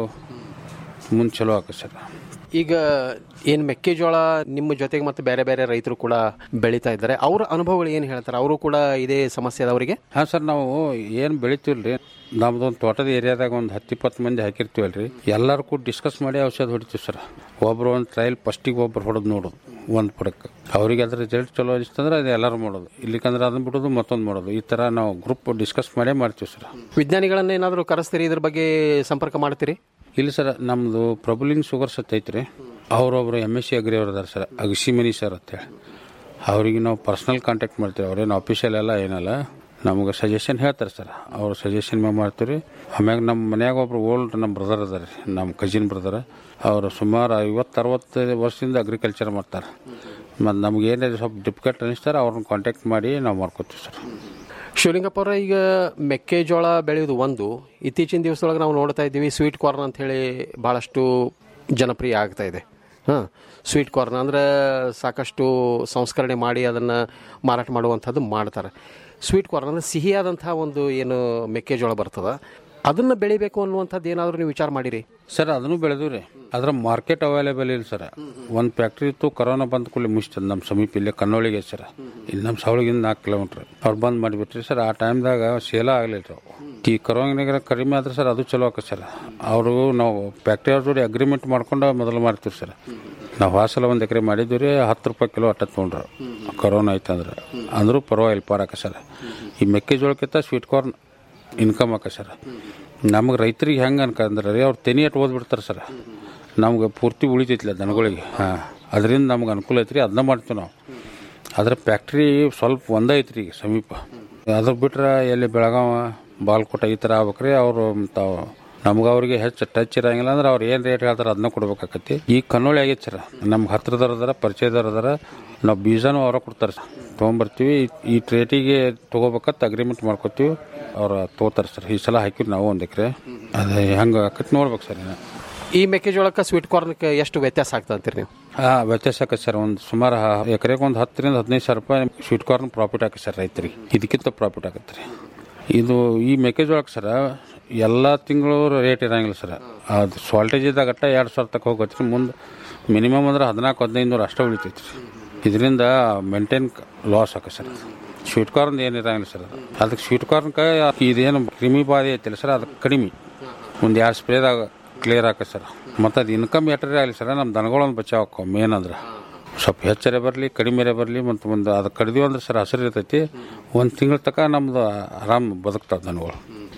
ಮುಂದೆ ಚಲೋ ಆಕೈತೆ ಸರ್ ಈಗ ಏನು ಮೆಕ್ಕೆಜೋಳ ನಿಮ್ಮ ಜೊತೆಗೆ ಮತ್ತು ಬೇರೆ ಬೇರೆ ರೈತರು ಕೂಡ ಬೆಳೀತಾ ಇದ್ದಾರೆ ಅವರ ಅನುಭವಗಳು ಏನು ಹೇಳ್ತಾರೆ ಅವರು ಕೂಡ ಇದೇ ಸಮಸ್ಯೆ ಅದ ಅವರಿಗೆ ಹಾಂ ಸರ್ ನಾವು ಏನು ಬೆಳಿತೀವಲ್ರಿ ನಮ್ದೊಂದು ತೋಟದ ಏರಿಯಾದಾಗ ಒಂದು ಹತ್ತು ಇಪ್ಪತ್ತು ಮಂದಿ ಹಾಕಿರ್ತೀವಲ್ರಿ ಎಲ್ಲರೂ ಕೂಡ ಡಿಸ್ಕಸ್ ಮಾಡಿ ಔಷಧ ಹೊಡಿತೀವಿ ಸರ್ ಒಬ್ರು ಒಂದು ಟ್ರಯಲ್ ಫಸ್ಟಿಗೆ ಒಬ್ರು ಹೊಡೆದು ನೋಡೋದು ಒಂದು ಪಡಕ್ಕೆ ಅವ್ರಿಗೆ ಅದ್ರ ರಿಸಲ್ಟ್ ಚಲೋ ಅನಿಸ್ತಂದ್ರೆ ಅದು ಎಲ್ಲರೂ ಮಾಡೋದು ಇಲ್ಲಿಕಂದ್ರೆ ಅದನ್ನ ಬಿಡೋದು ಮತ್ತೊಂದು ಮಾಡೋದು ಈ ಥರ ನಾವು ಗ್ರೂಪ್ ಡಿಸ್ಕಸ್ ಮಾಡೇ ಮಾಡ್ತೀವಿ ಸರ್ ವಿಜ್ಞಾನಿಗಳನ್ನ ಏನಾದರೂ ಕರೆಸ್ತೀರಿ ಇದ್ರ ಬಗ್ಗೆ ಸಂಪರ್ಕ ಮಾಡ್ತೀರಿ ಇಲ್ಲ ಸರ್ ನಮ್ಮದು ಪ್ರಬುಲಿಂಗ್ ಶುಗರ್ಸ್ ಅಂತ ಐತ್ರಿ ಅವರೊಬ್ರು ಎಮ್ ಎಸ್ ಸಿ ಅಗ್ರಿ ಅವ್ರು ಅದಾರ ಸರ್ ಅಗಸಿಮನಿ ಸರ್ ಅಂತೇಳಿ ಅವ್ರಿಗೆ ನಾವು ಪರ್ಸ್ನಲ್ ಕಾಂಟ್ಯಾಕ್ಟ್ ಮಾಡ್ತೀವಿ ಅವ್ರೇನು ಆಫೀಷಿಯಲ್ ಎಲ್ಲ ಏನಲ್ಲ ನಮಗೆ ಸಜೆಷನ್ ಹೇಳ್ತಾರೆ ಸರ್ ಅವ್ರ ಸಜೆಷನ್ ಮ್ಯಾಗ ಮಾಡ್ತೀವಿ ಆಮ್ಯಾಗ ನಮ್ಮ ಮನ್ಯಾಗ ಒಬ್ರು ಓಲ್ಡ್ ನಮ್ಮ ಬ್ರದರ್ ಅದಾರ ರೀ ನಮ್ಮ ಕಜಿನ್ ಬ್ರದರ್ ಅವರು ಸುಮಾರು ಐವತ್ತು ಅರವತ್ತು ವರ್ಷದಿಂದ ಅಗ್ರಿಕಲ್ಚರ್ ಮಾಡ್ತಾರೆ ಮತ್ತು ನಮ್ಗೆ ಏನಾದ್ರು ಸ್ವಲ್ಪ ಡಿಫಿಕಲ್ಟ್ ಅನಿಸ್ತಾರೆ ಅವ್ರನ್ನ ಕಾಂಟ್ಯಾಕ್ಟ್ ಮಾಡಿ ನಾವು ಮಾಡ್ಕೋತೀವಿ ಸರ್ ಶಿವಲಿಂಗಪ್ಪ ಅವರ ಈಗ ಮೆಕ್ಕೆಜೋಳ ಬೆಳೆಯೋದು ಒಂದು ಇತ್ತೀಚಿನ ದಿವಸದೊಳಗೆ ನಾವು ನೋಡ್ತಾ ಇದ್ದೀವಿ ಸ್ವೀಟ್ ಕಾರ್ನ್ ಅಂತ ಹೇಳಿ ಭಾಳಷ್ಟು ಜನಪ್ರಿಯ ಆಗ್ತಾ ಇದೆ ಹಾಂ ಸ್ವೀಟ್ ಕಾರ್ನ್ ಅಂದರೆ ಸಾಕಷ್ಟು ಸಂಸ್ಕರಣೆ ಮಾಡಿ ಅದನ್ನು ಮಾರಾಟ ಮಾಡುವಂಥದ್ದು ಮಾಡ್ತಾರೆ ಸ್ವೀಟ್ ಕಾರ್ನ್ ಅಂದರೆ ಸಿಹಿಯಾದಂಥ ಒಂದು ಏನು ಮೆಕ್ಕೆಜೋಳ ಬರ್ತದ ಅದನ್ನು ಬೆಳಿಬೇಕು ಅನ್ನುವಂಥದ್ದು ಏನಾದರೂ ನೀವು ವಿಚಾರ ಮಾಡಿರಿ ಸರ್ ಅದನ್ನು ಬೆಳೆದಿವಿ ರೀ ಅದ್ರ ಮಾರ್ಕೆಟ್ ಅವೈಲೇಬಲ್ ಇಲ್ಲ ಸರ್ ಒಂದು ಫ್ಯಾಕ್ಟ್ರಿ ಇತ್ತು ಕೊರೋನಾ ಬಂದ ಕೂಡಲೇ ಮುಗಿಸ್ತದೆ ನಮ್ಮ ಸಮೀಪ ಇಲ್ಲೇ ಕನ್ನೋಳಿಗೆ ಸರ್ ಇಲ್ಲಿ ನಮ್ಮ ಸವಳಿಗಿಂದ ನಾಲ್ಕು ಕಿಲೋಮೀಟ್ರ್ ಅವ್ರು ಬಂದ್ ಮಾಡಿಬಿಟ್ರಿ ಸರ್ ಆ ಟೈಮ್ದಾಗ ಸೇಲ ಆಗಲಿಲ್ಲ ರೀ ಅವು. ಈ ಕೊರೋನಾಗ ಕಡಿಮೆ ಆದ್ರೆ ಸರ್ ಅದು ಚಲೋ ಆಕತ್ ಸರ್ ಅವರು ನಾವು ಫ್ಯಾಕ್ಟ್ರಿ ಅವ್ರ ಜೋಡಿ ಅಗ್ರಿಮೆಂಟ್ ಮಾಡ್ಕೊಂಡು ಮೊದಲು ಮಾಡ್ತೀವಿ ಸರ್ ನಾವು ಹಾಸಲ ಒಂದು ಎಕರೆ ಮಾಡಿದ್ವಿ ರೀ ಹತ್ತು ರೂಪಾಯಿ ಕಿಲೋ ಅಟ್ಟ ತೊಗೊಂಡ್ರು ಕೊರೋನಾ ಐತಂದ್ರೆ ಅಂದರೂ ಪರವಾಗಿಲ್ಲ ಪಾರಾಕ ಸರ್ ಈ ಮೆಕ್ಕೆಜೋಳಕ್ಕಿಂತ ಸ್ವೀಟ್ ಕಾರ್ನ್ ಇನ್ಕಮ್ ಆಕ ಸರ್ ನಮಗೆ ರೈತರಿಗೆ ಹೆಂಗೆ ಅನ್ಕಂದ್ರೆ ರೀ ಅವ್ರು ತೆನಿ ಅಟ್ ಓದ್ಬಿಡ್ತಾರೆ ಸರ್ ನಮ್ಗೆ ಪೂರ್ತಿ ಉಳಿತೈತಿಲ್ಲ ದನಗಳಿಗೆ ಹಾಂ ಅದರಿಂದ ನಮ್ಗೆ ಅನುಕೂಲ ಐತ್ರಿ ಅದನ್ನ ಮಾಡ್ತೀವಿ ನಾವು ಅದ್ರ ಫ್ಯಾಕ್ಟ್ರಿ ಸ್ವಲ್ಪ ಒಂದೇ ಐತ್ರಿ ಈಗ ಸಮೀಪ ಅದ್ರ ಬಿಟ್ರೆ ಎಲ್ಲಿ ಬೆಳಗಾವ ಬಾಲ್ಕೋಟ ಈ ಥರ ಆಗ್ಬೇಕ್ರಿ ಅವರು ತಾವು ನಮ್ಗೆ ಅವ್ರಿಗೆ ಹೆಚ್ಚು ಟಚ್ ಇರಂಗಿಲ್ಲ ಅಂದ್ರೆ ಅವ್ರು ಏನು ರೇಟ್ ಹೇಳ್ತಾರೆ ಅದನ್ನ ಕೊಡ್ಬೇಕಾಕತಿ ಈಗ ಕನ್ನೋಳಿ ಆಗೈತೆ ಸರ್ ನಮ್ಗೆ ಹತ್ರದವ್ರು ಅದಾರ ಪರಿಚಯದವ್ರು ಅದಾರ ನಾವು ಬೀಜನೂ ಅವರ ಕೊಡ್ತಾರೆ ಸರ್ ತೊಗೊಂಬರ್ತೀವಿ ಈ ರೇಟಿಗೆ ತೊಗೋಬೇಕಂತ ಅಗ್ರಿಮೆಂಟ್ ಮಾಡ್ಕೊತೀವಿ ಅವ್ರು ತೊಗೋತಾರೆ ಸರ್ ಈ ಸಲ ಹಾಕಿವಿ ನಾವು ಒಂದು ಎಕರೆ ಅದು ಹೆಂಗೆ ಆಕತಿ ನೋಡ್ಬೇಕು ಸರ್ ಇನ್ನು ಈ ಮೆಕ್ಕೆಜೋಳಕ್ಕೆ ಸ್ವೀಟ್ ಕಾರ್ನ್ಗೆ ಎಷ್ಟು ವ್ಯತ್ಯಾಸ ಆಗ್ತದೆ ಅಂತೀರಿ ನೀವು ಹಾಂ ವ್ಯತ್ಯಾಸ ಆಕತ್ತೆ ಸರ್ ಒಂದು ಸುಮಾರು ಎಕರೆಗೆ ಒಂದು ಹತ್ತರಿಂದ ಹದಿನೈದು ಸಾವಿರ ರೂಪಾಯಿ ಸ್ವೀಟ್ ಕಾರ್ನ್ ಪ್ರಾಫಿಟ್ ಆಕತ್ತೆ ಸರ್ ರೈತರಿಗೆ ಇದಕ್ಕಿಂತ ಪ್ರಾಫಿಟ್ ಆಕತ್ತೆ ರೀ ಇದು ಈ ಮೆಕ್ಕೆಜೋಳಕ್ಕೆ ಸರ್ ಎಲ್ಲ ತಿಂಗಳು ರೇಟ್ ಇರಂಗಿಲ್ಲ ಸರ್ ಅದು ಸಾಲ್ಟೇಜ್ ಇದ್ದಾಗ ಅಟ್ಟ ಎರಡು ಸಾವಿರ ತಕ್ಕ ಹೋಗತ್ತೆ ರೀ ಮುಂದೆ ಮಿನಿಮಮ್ ಅಂದ್ರೆ ಹದಿನಾಲ್ಕು ಹದಿನೈದು ನೂರು ಅಷ್ಟೇ ಉಳಿತೈತಿ ರೀ ಇದರಿಂದ ಮೇಂಟೈನ್ ಲಾಸ್ ಆಕ ಸರ್ ಸ್ವೀಟ್ ಕಾರ್ನ್ ಏನು ಇರಂಗಿಲ್ಲ ಸರ್ ಅದು ಅದಕ್ಕೆ ಸ್ವೀಟ್ ಕಾರ್ನ್ಗೆ ಇದೇನು ಕ್ರಿಮಿ ಬಾಧೆ ಐತಿಲ್ಲ ಸರ್ ಅದಕ್ಕೆ ಕಡಿಮೆ ಒಂದು ಎರಡು ಸ್ಪ್ರೇದಾಗ ಕ್ಲಿಯರ್ ಆಕ ಸರ್ ಮತ್ತು ಅದು ಇನ್ಕಮ್ ಎಟ್ರೆ ಆಗಲಿ ಸರ್ ನಮ್ಮ ದನಗಳೊಂದು ಬಚಾವ್ ಆಕ್ಕವು ಮೇನ್ ಅಂದ್ರೆ ಸ್ವಲ್ಪ ಹೆಚ್ಚರೆ ಬರಲಿ ಕಡಿಮೆರೆ ಬರಲಿ ಮತ್ತು ಒಂದು ಅದು ಕಡಿದೀವಿ ಅಂದ್ರೆ ಸರ್ ಹಸಿರು ಇರ್ತೈತಿ ಒಂದು ತಿಂಗಳ ತನಕ ನಮ್ದು ಆರಾಮ್ ಬದುಕ್ತಾವೆ ದನಗಳು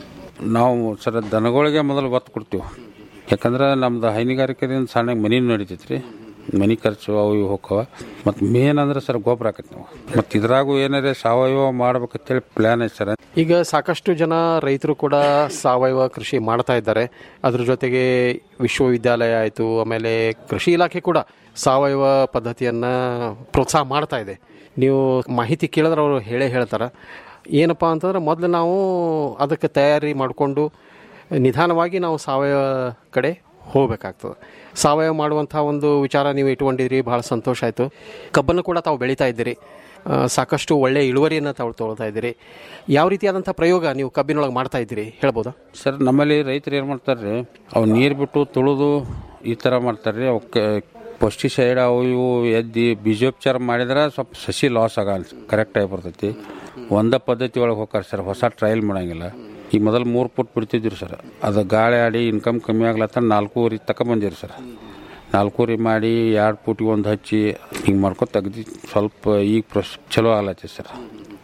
ನಾವು ಸರ್ ದನಗಳಿಗೆ ಮೊದಲು ಒತ್ತು ಕೊಡ್ತೀವಿ ಯಾಕಂದ್ರೆ ನಮ್ದು ಹೈನುಗಾರಿಕೆದಿಂದ ಸಣ್ಣ ಮನಿ ನಡಿತೈತಿ ರೀ ಮನಿ ಖರ್ಚು ಅವು ಇವು ಹೋಕ್ಕವ ಮತ್ತು ಮೇನ್ ಅಂದ್ರೆ ಸರ್ ಗೊಬ್ಬರ ಆಕತಿ ನಾವು ಮತ್ತು ಇದ್ರಾಗೂ ಏನಾರೇ ಸಾವಯವ ಮಾಡ್ಬೇಕಂತೇಳಿ ಪ್ಲ್ಯಾನ್ ಐತೆ ಸರ್ ಈಗ ಸಾಕಷ್ಟು ಜನ ರೈತರು ಕೂಡ ಸಾವಯವ ಕೃಷಿ ಮಾಡ್ತಾ ಇದ್ದಾರೆ ಅದ್ರ ಜೊತೆಗೆ ವಿಶ್ವವಿದ್ಯಾಲಯ ಆಯಿತು ಆಮೇಲೆ ಕೃಷಿ ಇಲಾಖೆ ಕೂಡ ಸಾವಯವ ಪದ್ಧತಿಯನ್ನ ಪ್ರೋತ್ಸಾಹ ಮಾಡ್ತಾ ಇದೆ ನೀವು ಮಾಹಿತಿ ಕೇಳಿದ್ರೆ ಅವರು ಹೇಳೇ ಹೇಳ್ತಾರೆ ಏನಪ್ಪಾ ಅಂತಂದ್ರೆ ಮೊದಲು ನಾವು ಅದಕ್ಕೆ ತಯಾರಿ ಮಾಡಿಕೊಂಡು ನಿಧಾನವಾಗಿ ನಾವು ಸಾವಯವ ಕಡೆ ಹೋಗ್ಬೇಕಾಗ್ತದೆ ಸಾವಯವ ಮಾಡುವಂಥ ಒಂದು ವಿಚಾರ ನೀವು ಇಟ್ಕೊಂಡಿದ್ರಿ ಬಹಳ ಸಂತೋಷ ಆಯಿತು ಕಬ್ಬನ್ನು ಕೂಡ ತಾವು ಬೆಳೀತಾ ಇದ್ದೀರಿ ಆ, ಸಾಕಷ್ಟು ಒಳ್ಳೆಯ ಇಳುವರಿಯನ್ನು ತಾವು ತೊಗೊಳ್ತಾ ಇದ್ದೀರಿ ಯಾವ ರೀತಿಯಾದಂಥ ಪ್ರಯೋಗ ನೀವು ಕಬ್ಬಿನೊಳಗೆ ಮಾಡ್ತಾ ಇದ್ದೀರಿ ಹೇಳ್ಬೋದಾ ಸರ್ ನಮ್ಮಲ್ಲಿ ರೈತರು ಏನು ಮಾಡ್ತಾರೆ ರೀ ಅವು ನೀರು ಬಿಟ್ಟು ತುಳಿದು ಈ ಥರ ಮಾಡ್ತಾರೆ ರೀ ಅವಕ್ಕೆ ಪೆಸ್ಟಿಸೈಡ್ ಅವು ಇವು ಎದ್ದಿ ಬೀಜೋಪಚಾರ ಮಾಡಿದ್ರೆ ಸ್ವಲ್ಪ ಸಸಿ ಲಾಸ್ ಆಗಲ್ಲ ಕರೆಕ್ಟಾಗಿ ಬರ್ತೈತಿ ಒಂದೇ ಪದ್ಧತಿ ಒಳಗೆ ಹೋಗ್ತಾರೆ ಸರ್ ಹೊಸ ಟ್ರಯಲ್ ಮಾಡಂಗಿಲ್ಲ ಈಗ ಮೊದಲು ಮೂರು ಫುಟ್ ಬಿಡ್ತಿದ್ರು ಸರ್ ಅದು ಗಾಳಿ ಆಡಿ ಇನ್ಕಮ್ ಕಮ್ಮಿ ಆಗ್ಲತ್ತ ನಾಲ್ಕೂವರೆ ತಕ ಬಂದಿರಿ ಸರ್ ನಾಲ್ಕೂವರೆ ಮಾಡಿ ಎರಡು ಫುಟಿಗೆ ಒಂದು ಹಚ್ಚಿ ಹಿಂಗೆ ಮಾಡ್ಕೊತ ತೆಗ್ದು ಸ್ವಲ್ಪ ಈಗ ಪ್ರೊಸ್ ಚಲೋ ಆಗ್ಲತ್ತಿ ಸರ್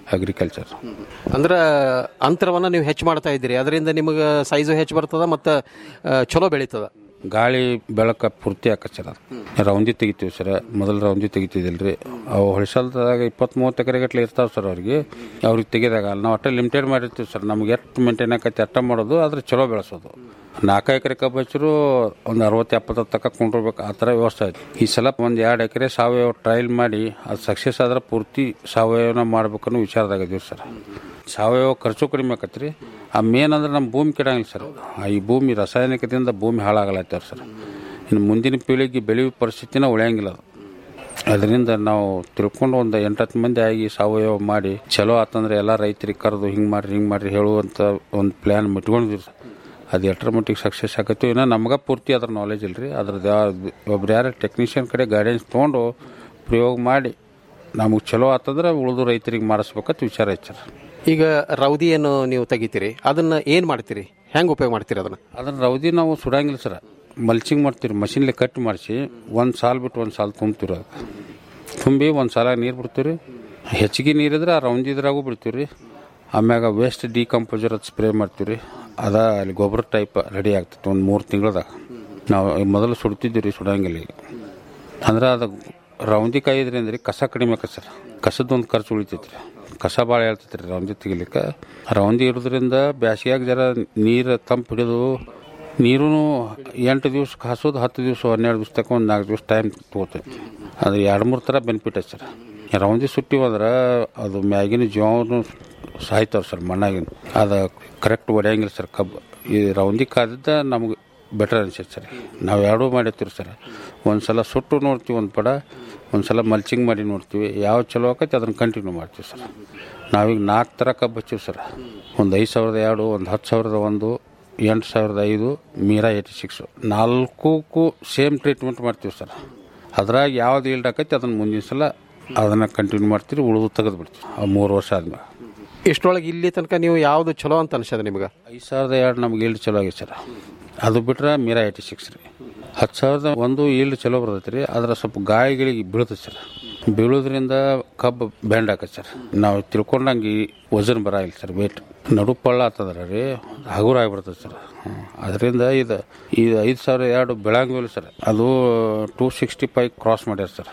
ಅಗ್ರಿಕಲ್ಚರ್ ಅಂದ್ರೆ ಅಂತರವನ್ನ ನೀವು ಹೆಚ್ಚು ಮಾಡ್ತಾ ಇದ್ದೀರಿ ಅದರಿಂದ ನಿಮಗೆ ಸೈಜು ಹೆಚ್ಚು ಬರ್ತದ ಮತ್ತು ಚಲೋ ಬೆಳೀತದ ಗಾಳಿ ಬೆಳಕ ಪೂರ್ತಿ ಆಕತ್ ಸರ್ ಅದು ರೌಂದಿ ತೆಗಿತೀವಿ ಸರ್ ಮೊದಲು ರೌಂದಿ ತೆಗಿತಿದಿಲ್ರಿ ಅವು ಹೊಳಿಸಲ್ದಾಗ ಇಪ್ಪತ್ತ್ ಮೂವತ್ತು ಎಕರೆ ಗಟ್ಲೆ ಇರ್ತಾವೆ ಸರ್ ಅವ್ರಿಗೆ ಅವ್ರಿಗೆ ತೆಗೆದಾಗ ನಾವು ಅಟ್ಟ ಲಿಮಿಟೆಡ್ ಮಾಡಿರ್ತೀವಿ ಸರ್ ನಮ್ಗೆ ಎಷ್ಟು ಮೇಂಟೈನ್ ಆಕೈತಿ ಅಟ್ಟ ಮಾಡೋದು ಆದ್ರೆ ಚಲೋ ಬೆಳೆಸೋದು ನಾಲ್ಕು ಎಕರೆ ಕಬ್ಬು ಹಚ್ಚರು ಒಂದು ಅರವತ್ತು ಎಪ್ಪತ್ತು ತಕ್ಕ ಕೊಂಡಿರ್ಬೇಕು ಆ ಥರ ವ್ಯವಸ್ಥೆ ಐತಿ ಈ ಸಲ ಒಂದು ಎರಡು ಎಕರೆ ಸಾವಯವ ಟ್ರಯಲ್ ಮಾಡಿ ಅದು ಸಕ್ಸಸ್ ಆದ್ರೆ ಪೂರ್ತಿ ಸಾವಯವನ ಮಾಡ್ಬೇಕನ್ನೋ ವಿಚಾರದಾಗ ಇದೀವಿ ಸರ್ ಸಾವಯವ ಖರ್ಚು ಕಡಿಮೆ ಆಕತ್ರಿ ಆ ಮೇನ್ ಅಂದ್ರೆ ನಮ್ಮ ಭೂಮಿ ಕೆಡಂಗಿಲ್ಲ ಸರ್ ಆ ಈ ಭೂಮಿ ರಾಸಾಯನಿಕದಿಂದ ಭೂಮಿ ಹಾಳಾಗಲತ್ತಾರ ಸರ್ ಇನ್ನು ಮುಂದಿನ ಪೀಳಿಗೆ ಬೆಳೆಯುವ ಪರಿಸ್ಥಿತಿನ ಉಳಿಯಂಗಿಲ್ಲ ಅದು ಅದರಿಂದ ನಾವು ತಿಳ್ಕೊಂಡು ಒಂದು ಎಂಟತ್ತು ಮಂದಿ ಆಗಿ ಸಾವಯವ ಮಾಡಿ ಚಲೋ ಆತಂದ್ರೆ ಎಲ್ಲ ರೈತರಿಗೆ ಕರೆದು ಹಿಂಗೆ ಮಾಡ್ರಿ ಹಿಂಗೆ ಮಾಡ್ರಿ ಹೇಳುವಂಥ ಒಂದು ಪ್ಲ್ಯಾನ್ ಮುಟ್ಕೊಂಡಿದ್ವಿ ಸರ್ ಅದು ಎಷ್ಟರ ಮಟ್ಟಿಗೆ ಸಕ್ಸಸ್ ಆಗತ್ತು ಇನ್ನು ನಮ್ಗೆ ಪೂರ್ತಿ ಅದ್ರ ನಾಲೆಜ್ ಇಲ್ರಿ ಅದ್ರದ್ದು ಒಬ್ರು ಯಾರು ಟೆಕ್ನಿಷಿಯನ್ ಕಡೆ ಗೈಡೆನ್ಸ್ ತೊಗೊಂಡು ಪ್ರಯೋಗ ಮಾಡಿ ನಮಗೆ ಚಲೋ ಆತಂದ್ರೆ ಉಳಿದು ರೈತರಿಗೆ ಮಾಡಿಸ್ಬೇಕಂತ ವಿಚಾರ ಐತೆ ಸರ್ ಈಗ ರೌದಿ ಏನು ನೀವು ತೆಗಿತೀರಿ ಅದನ್ನ ಏನು ಮಾಡ್ತೀರಿ ಹೆಂಗೆ ಉಪಯೋಗ ಮಾಡ್ತೀರಿ ಅದನ್ನ ಅದನ್ನ ರೌದಿ ನಾವು ಸುಡಂಗಿಲ್ಲ ಸರ್ ಮಲ್ಚಿಂಗ್ ಮಾಡ್ತೀವಿ ಮಷಿನ್ಲೆ ಕಟ್ ಮಾಡಿಸಿ ಒಂದು ಸಾಲು ಬಿಟ್ಟು ಒಂದು ಸಾಲು ತುಂಬ್ತೀವಿ ಅದು ತುಂಬಿ ಒಂದು ಸಾಲ ನೀರು ಬಿಡ್ತೀವಿ ಹೆಚ್ಚಿಗೆ ನೀರಿದ್ರೆ ಆ ರೌಂದಿದ್ರಾಗೂ ಬಿಡ್ತೀವಿ ರೀ ಆಮ್ಯಾಗ ವೇಸ್ಟ್ ಡಿಕಂಪೋಸರ್ ಅದು ಸ್ಪ್ರೇ ಮಾಡ್ತೀವಿ ರೀ ಅದ ಅಲ್ಲಿ ಗೊಬ್ಬರ ಟೈಪ್ ರೆಡಿ ಆಗ್ತೈತೆ ಒಂದು ಮೂರು ತಿಂಗಳದಾಗ ನಾವು ಮೊದಲು ಸುಡ್ತಿದ್ದೀವಿ ರೀ ಸುಡಂಗಿಲ್ಲ ಈಗ ಅಂದ್ರೆ ಅದು ರೌಂದಿ ಕಾಯಿದ್ರಿಂದ ರೀ ಕಸ ಕಡಿಮೆ ಆಕತ್ ಸರ್ ಕಸದೊಂದು ಖರ್ಚು ಉಳಿತೈತಿ ರೀ ಕಸ ಭಾಳ ಹೇಳ್ತೈತಿ ರೀ ರೌಂದಿ ತೆಗಿಲಿಕ್ಕೆ ರೌಂದಿ ಇರೋದ್ರಿಂದ ಬ್ಯಾಸಿಗ್ಯಾಗ ಜರ ನೀರು ತಂಪು ಹಿಡಿದು ನೀರು ಎಂಟು ದಿವ್ಸ ಕಾಸೋದು ಹತ್ತು ದಿವಸ ಹನ್ನೆರಡು ದಿವ್ಸ ತಕ್ಕ ಒಂದು ನಾಲ್ಕು ದಿವಸ ಟೈಮ್ ತೊಗೋತೈತಿ ಅದು ಎರಡು ಮೂರು ಥರ ಬೆನಿಫಿಟ್ ಐತೆ ಸರ್ ರೌಂದಿ ಸುಟ್ಟಿವಂದ್ರೆ ಅದು ಮ್ಯಾಗಿನ ಜೀವನು ಸಾಯ್ತಾವೆ ಸರ್ ಮಣ್ಣಾಗಿನ ಅದು ಕರೆಕ್ಟ್ ಹೊಡೆಯಂಗಿಲ್ಲ ಸರ್ ಕಬ್ಬು ಈ ರೌಂದಿ ಕಾದಿದ್ದ ನಮ್ಗೆ ಬೆಟರ್ ಅನ್ಸೈತೆ ಸರ್ ನಾವು ಎರಡೂ ಮಾಡಿರ್ತೀವಿ ಸರ್ ಒಂದು ಸಲ ಸುಟ್ಟು ನೋಡ್ತೀವಿ ಒಂದು ಪಡ ಒಂದು ಸಲ ಮಲ್ಚಿಂಗ್ ಮಾಡಿ ನೋಡ್ತೀವಿ ಯಾವ ಚಲೋ ಆಕೈತಿ ಅದನ್ನು ಕಂಟಿನ್ಯೂ ಮಾಡ್ತೀವಿ ಸರ್ ನಾವೀಗ ನಾಲ್ಕು ಥರ ಕಬ್ಬು ಹಚ್ಚಿವಿ ಸರ್ ಒಂದು ಐದು ಸಾವಿರದ ಎರಡು ಒಂದು ಹತ್ತು ಸಾವಿರದ ಒಂದು ಎಂಟು ಸಾವಿರದ ಐದು ಮೀರಾ ಏಯ್ಟಿ ಸಿಕ್ಸು ನಾಲ್ಕಕ್ಕೂ ಸೇಮ್ ಟ್ರೀಟ್ಮೆಂಟ್ ಮಾಡ್ತೀವಿ ಸರ್ ಅದ್ರಾಗ ಯಾವ್ದು ಈಲ್ಡ್ ಆಕೈತಿ ಅದನ್ನು ಮುಂದಿನ ಸಲ ಅದನ್ನು ಕಂಟಿನ್ಯೂ ಮಾಡ್ತೀವಿ ಉಳಿದು ತೆಗೆದು ಬಿಡ್ತೀವಿ ಆ ಮೂರು ವರ್ಷ ಆದ್ಮೇಲೆ ಇಷ್ಟರೊಳಗೆ ಇಲ್ಲಿ ತನಕ ನೀವು ಯಾವುದು ಚಲೋ ಅಂತ ಅನ್ಸದ ನಿಮ್ಗೆ ಐದು ಸಾವಿರದ ಎರಡು ನಮ್ಗೆ ಈಲ್ಡ್ ಚಲೋ ಆಗೈತೆ ಸರ್ ಅದು ಬಿಟ್ರೆ ಮೀರಾ ಏಯ್ಟಿ ಸಿಕ್ಸ್ ರೀ ಹತ್ತು ಸಾವಿರದ ಒಂದು ಈಲ್ಡ್ ಚಲೋ ಬರ್ತೈತೆ ರೀ ಅದ್ರ ಸ್ವಲ್ಪ ಗಾಯಗಳಿಗೆ ಬೀಳ್ತೈತೆ ಸರ್ ಬೀಳೋದ್ರಿಂದ ಕಬ್ಬು ಬ್ಯಾಂಡ್ ಆಕತ್ತೆ ಸರ್ ನಾವು ತಿಳ್ಕೊಂಡಂಗೆ ಈ ವಜನ್ ಬರಾಗಿಲ್ಲ ಸರ್ ವೇಟ್ ನಡು ಪಳ್ಳ ಆಗ್ತದ್ರ ರೀ ಹಗುರ ಆಗಿಬಿಡ್ತದೆ ಸರ್ ಅದರಿಂದ ಇದು ಇದು ಐದು ಸಾವಿರ ಎರಡು ಬೆಳಂಗಿಲ್ಲ ಸರ್ ಅದು ಟೂ ಸಿಕ್ಸ್ಟಿ ಫೈವ್ ಕ್ರಾಸ್ ಮಾಡ್ಯಾರ ಸರ್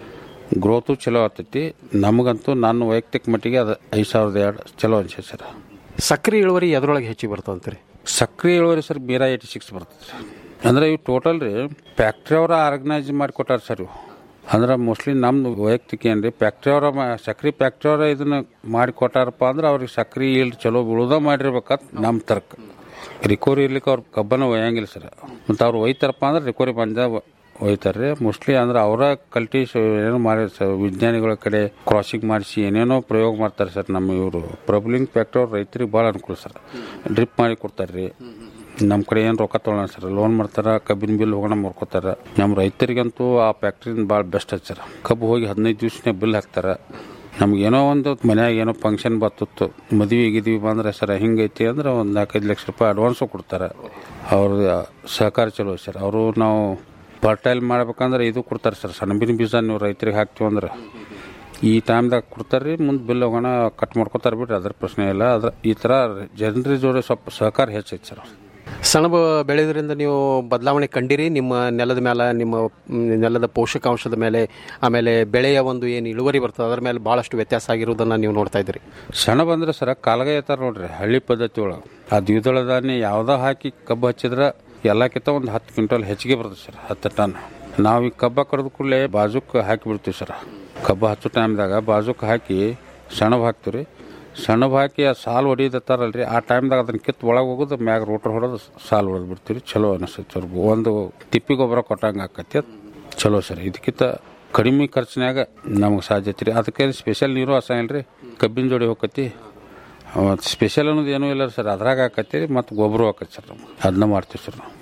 ಗ್ರೋತು ಚಲೋ ಆಗ್ತೈತಿ ನಮಗಂತೂ ನನ್ನ ವೈಯಕ್ತಿಕ ಮಟ್ಟಿಗೆ ಅದು ಐದು ಸಾವಿರದ ಎರಡು ಚಲೋ ಅನ್ಸೈತೆ ಸರ್ ಸಕ್ರೆ ಇಳುವರಿ ಎದ್ರೊಳಗೆ ಹೆಚ್ಚಿಗೆ ಬರ್ತದಂತ್ರಿ ಸಕ್ರೆ ಇಳುವರಿ ಸರ್ ಮೀರಾ ಏಯ್ಟಿ ಸಿಕ್ಸ್ ಬರ್ತದೆ ಸರ್ ಅಂದ್ರೆ ಇವು ಟೋಟಲ್ ರೀ ಫ್ಯಾಕ್ಟ್ರಿ ಅವರ ಆರ್ಗನೈಸ್ ಮಾಡಿ ಕೊಟ್ಟಾರ ಸರ್ ಇವು ಅಂದ್ರೆ ಮೋಸ್ಟ್ಲಿ ನಮ್ದು ವೈಯಕ್ತಿಕ ಏನ್ರಿ ಫ್ಯಾಕ್ಟ್ರಿ ಅವರ ಸಕ್ರೆ ಫ್ಯಾಕ್ಟ್ರಿ ಅವರ ಇದನ್ನ ಮಾಡಿ ಕೊಟ್ಟಾರಪ್ಪ ಅಂದ್ರೆ ಅವ್ರಿಗೆ ಸಕ್ರೆ ಈಲ್ಡ್ ಚಲೋ ಬೀಳೋದ ಮಾಡಿರ್ಬೇಕಂತ ನಮ್ಮ ತರ್ಕ ರಿಕವರಿ ಇರ್ಲಿಕ್ಕೆ ಅವ್ರ ಕಬ್ಬನ ಒಯ್ಯಂಗಿಲ್ಲ ಸರ್ ಮತ್ತು ಅವ್ರು ಒಯ್ತಾರಪ್ಪ ಅಂದ್ರೆ ರಿಕವರಿ ಬಂದ ಒಯ್ತಾರೆ ರೀ ಮೋಸ್ಟ್ಲಿ ಅಂದ್ರೆ ಅವರ ಕಲ್ಟಿ ಏನೋ ಮಾಡಿ ಸರ್ ವಿಜ್ಞಾನಿಗಳ ಕಡೆ ಕ್ರಾಸಿಂಗ್ ಮಾಡಿಸಿ ಏನೇನೋ ಪ್ರಯೋಗ ಮಾಡ್ತಾರೆ ಸರ್ ನಮ್ಮ ಇವರು ಪ್ರಬ್ಲಿಂಗ್ ಫ್ಯಾಕ್ಟ್ರಿ ಅವ್ರು ರೈತರಿಗೆ ಭಾಳ ಅನುಕೂಲ ಸರ್ ಡ್ರಿಪ್ ಮಾಡಿ ಕೊಡ್ತಾರೆ ರೀ ನಮ್ಮ ಕಡೆ ಏನು ರೊಕ್ಕ ತೊಗೊಳ ಸರ್ ಲೋನ್ ಮಾಡ್ತಾರ ಕಬ್ಬಿನ ಬಿಲ್ ಹೋಗೋಣ ಮಾಡ್ಕೋತಾರ ನಮ್ಮ ರೈತರಿಗಂತೂ ಆ ಫ್ಯಾಕ್ಟ್ರಿನ ಭಾಳ ಬೆಸ್ಟ್ ಐತೆ ಸರ್ ಕಬ್ಬು ಹೋಗಿ ಹದಿನೈದು ದಿವ್ಸನೇ ಬಿಲ್ ಹಾಕ್ತಾರ ನಮ್ಗೆ ಏನೋ ಒಂದು ಮನ್ಯಾಗ ಏನೋ ಫಂಕ್ಷನ್ ಬತ್ತಿತ್ತು ಮದುವೆ ಗಿದ್ವಿ ಬಂದ್ರೆ ಸರ್ ಹಿಂಗೈತಿ ಅಂದ್ರೆ ಒಂದು ನಾಲ್ಕೈದು ಲಕ್ಷ ರೂಪಾಯಿ ಅಡ್ವಾನ್ಸು ಕೊಡ್ತಾರೆ ಅವ್ರ ಸಹಕಾರ ಚಲೋ ಸರ್ ಅವರು ನಾವು ಫರ್ಟೈಲ್ ಮಾಡ್ಬೇಕಂದ್ರೆ ಇದು ಕೊಡ್ತಾರೆ ಸರ್ ಸಣ್ಣಬಿನ ಬೀಜ ನೀವು ರೈತರಿಗೆ ಹಾಕ್ತೀವಿ ಅಂದ್ರೆ ಈ ಟೈಮ್ದಾಗ ಕೊಡ್ತಾರೆ ರೀ ಮುಂದೆ ಬಿಲ್ ಹೋಗೋಣ ಕಟ್ ಮಾಡ್ಕೊತಾರೆ ಬಿಡ್ರಿ ಅದ್ರ ಪ್ರಶ್ನೆ ಇಲ್ಲ ಅದ್ರ ಈ ಥರ ಜನರ ಜೋಡಿ ಸ್ವಲ್ಪ ಸಹಕಾರ ಹೆಚ್ಚೈತೆ ಸರ್ ಸೆಣಬು ಬೆಳೆಯೋದ್ರಿಂದ ನೀವು ಬದಲಾವಣೆ ಕಂಡಿರಿ ನಿಮ್ಮ ನೆಲದ ಮೇಲೆ ನಿಮ್ಮ ಮ್, ನೆಲದ ಪೋಷಕಾಂಶದ ಮೇಲೆ ಆಮೇಲೆ ಬೆಳೆಯ ಒಂದು ಏನು ಇಳುವರಿ ಬರ್ತದೆ ಅದರ ಮೇಲೆ ಭಾಳಷ್ಟು ವ್ಯತ್ಯಾಸ ಆಗಿರೋದನ್ನು ನೀವು ನೋಡ್ತಾ ಇದ್ದೀರಿ ಸಣ್ಣ ಬಂದ್ರೆ ಸರ ಕಾಲ್ಗ ಐತಾರ ನೋಡ್ರಿ ಹಳ್ಳಿ ಪದ್ಧತಿ ಒಳಗೆ ಆ ದ್ವಿದಳ ಧಾನ್ಯ ಯಾವ್ದ ಹಾಕಿ ಕಬ್ಬು ಹಚ್ಚಿದ್ರೆ ಎಲ್ಲಕ್ಕಿಂತ ಒಂದು ಹತ್ತು ಕ್ವಿಂಟಲ್ ಹೆಚ್ಚಿಗೆ ಬರ್ತದೆ ಸರ್ ಹತ್ತು ಟನ್ ನಾವು ಈ ಕಬ್ಬ ಕಡ್ದ ಕೂಡಲೇ ಬಾಜುಕ್ ಹಾಕಿ ಬಿಡ್ತೀವಿ ಸರ್ ಕಬ್ಬು ಹಚ್ಚೋ ಟೈಮ್ದಾಗ ಬಾಜುಕ್ ಹಾಕಿ ಸೆಣಬ್ ಹಾಕ್ತೀವಿ ರೀ ಸೆಣಬ್ ಹಾಕಿ ಆ ಸಾಲು ಹೊಡಿದತ್ತಾರಲ್ರಿ ಆ ಟೈಮ್ದಾಗ ಅದನ್ನ ಕಿತ್ತು ಒಳಗೆ ಹೋಗೋದು ಮ್ಯಾಗ ರೋಟರ್ ಹೊಡೆದು ಸಾಲು ಹೊಡೆದು ಬಿಡ್ತೀವಿ ಚಲೋ ಅನಿಸ್ತೈತೆ ಸರ್ ಒಂದು ತಿಪ್ಪಿ ಗೊಬ್ಬರ ಕೊಟ್ಟಂಗೆ ಆಕತಿ ಅದ್ ಚಲೋ ಸರ್ ಇದಕ್ಕಿಂತ ಕಡಿಮೆ ಖರ್ಚಿನಾಗ ನಮಗೆ ಸಾಧ್ಯತೆ ರೀ ಅದಕ್ಕೆ ಸ್ಪೆಷಲ್ ನೀರು ಹಾಸಂಗಿಲ್ಲ ರೀ ಕಬ್ಬಿನ ಜೋಡಿ ಹೋಗತಿ ಸ್ಪೆಷಲ್ ಅನ್ನೋದು ಏನೂ ಇಲ್ಲ ಸರ್ ಅದ್ರಾಗ ಹಾಕತ್ತಿ ಮತ್ತು ಗೊಬ್ಬರ ಹಾಕತ್ತೆ ಸರ್ ನಮ್ಗೆ ಅದನ್ನ ಮಾಡ್ತೀವಿ ಸರ್ ನಾವು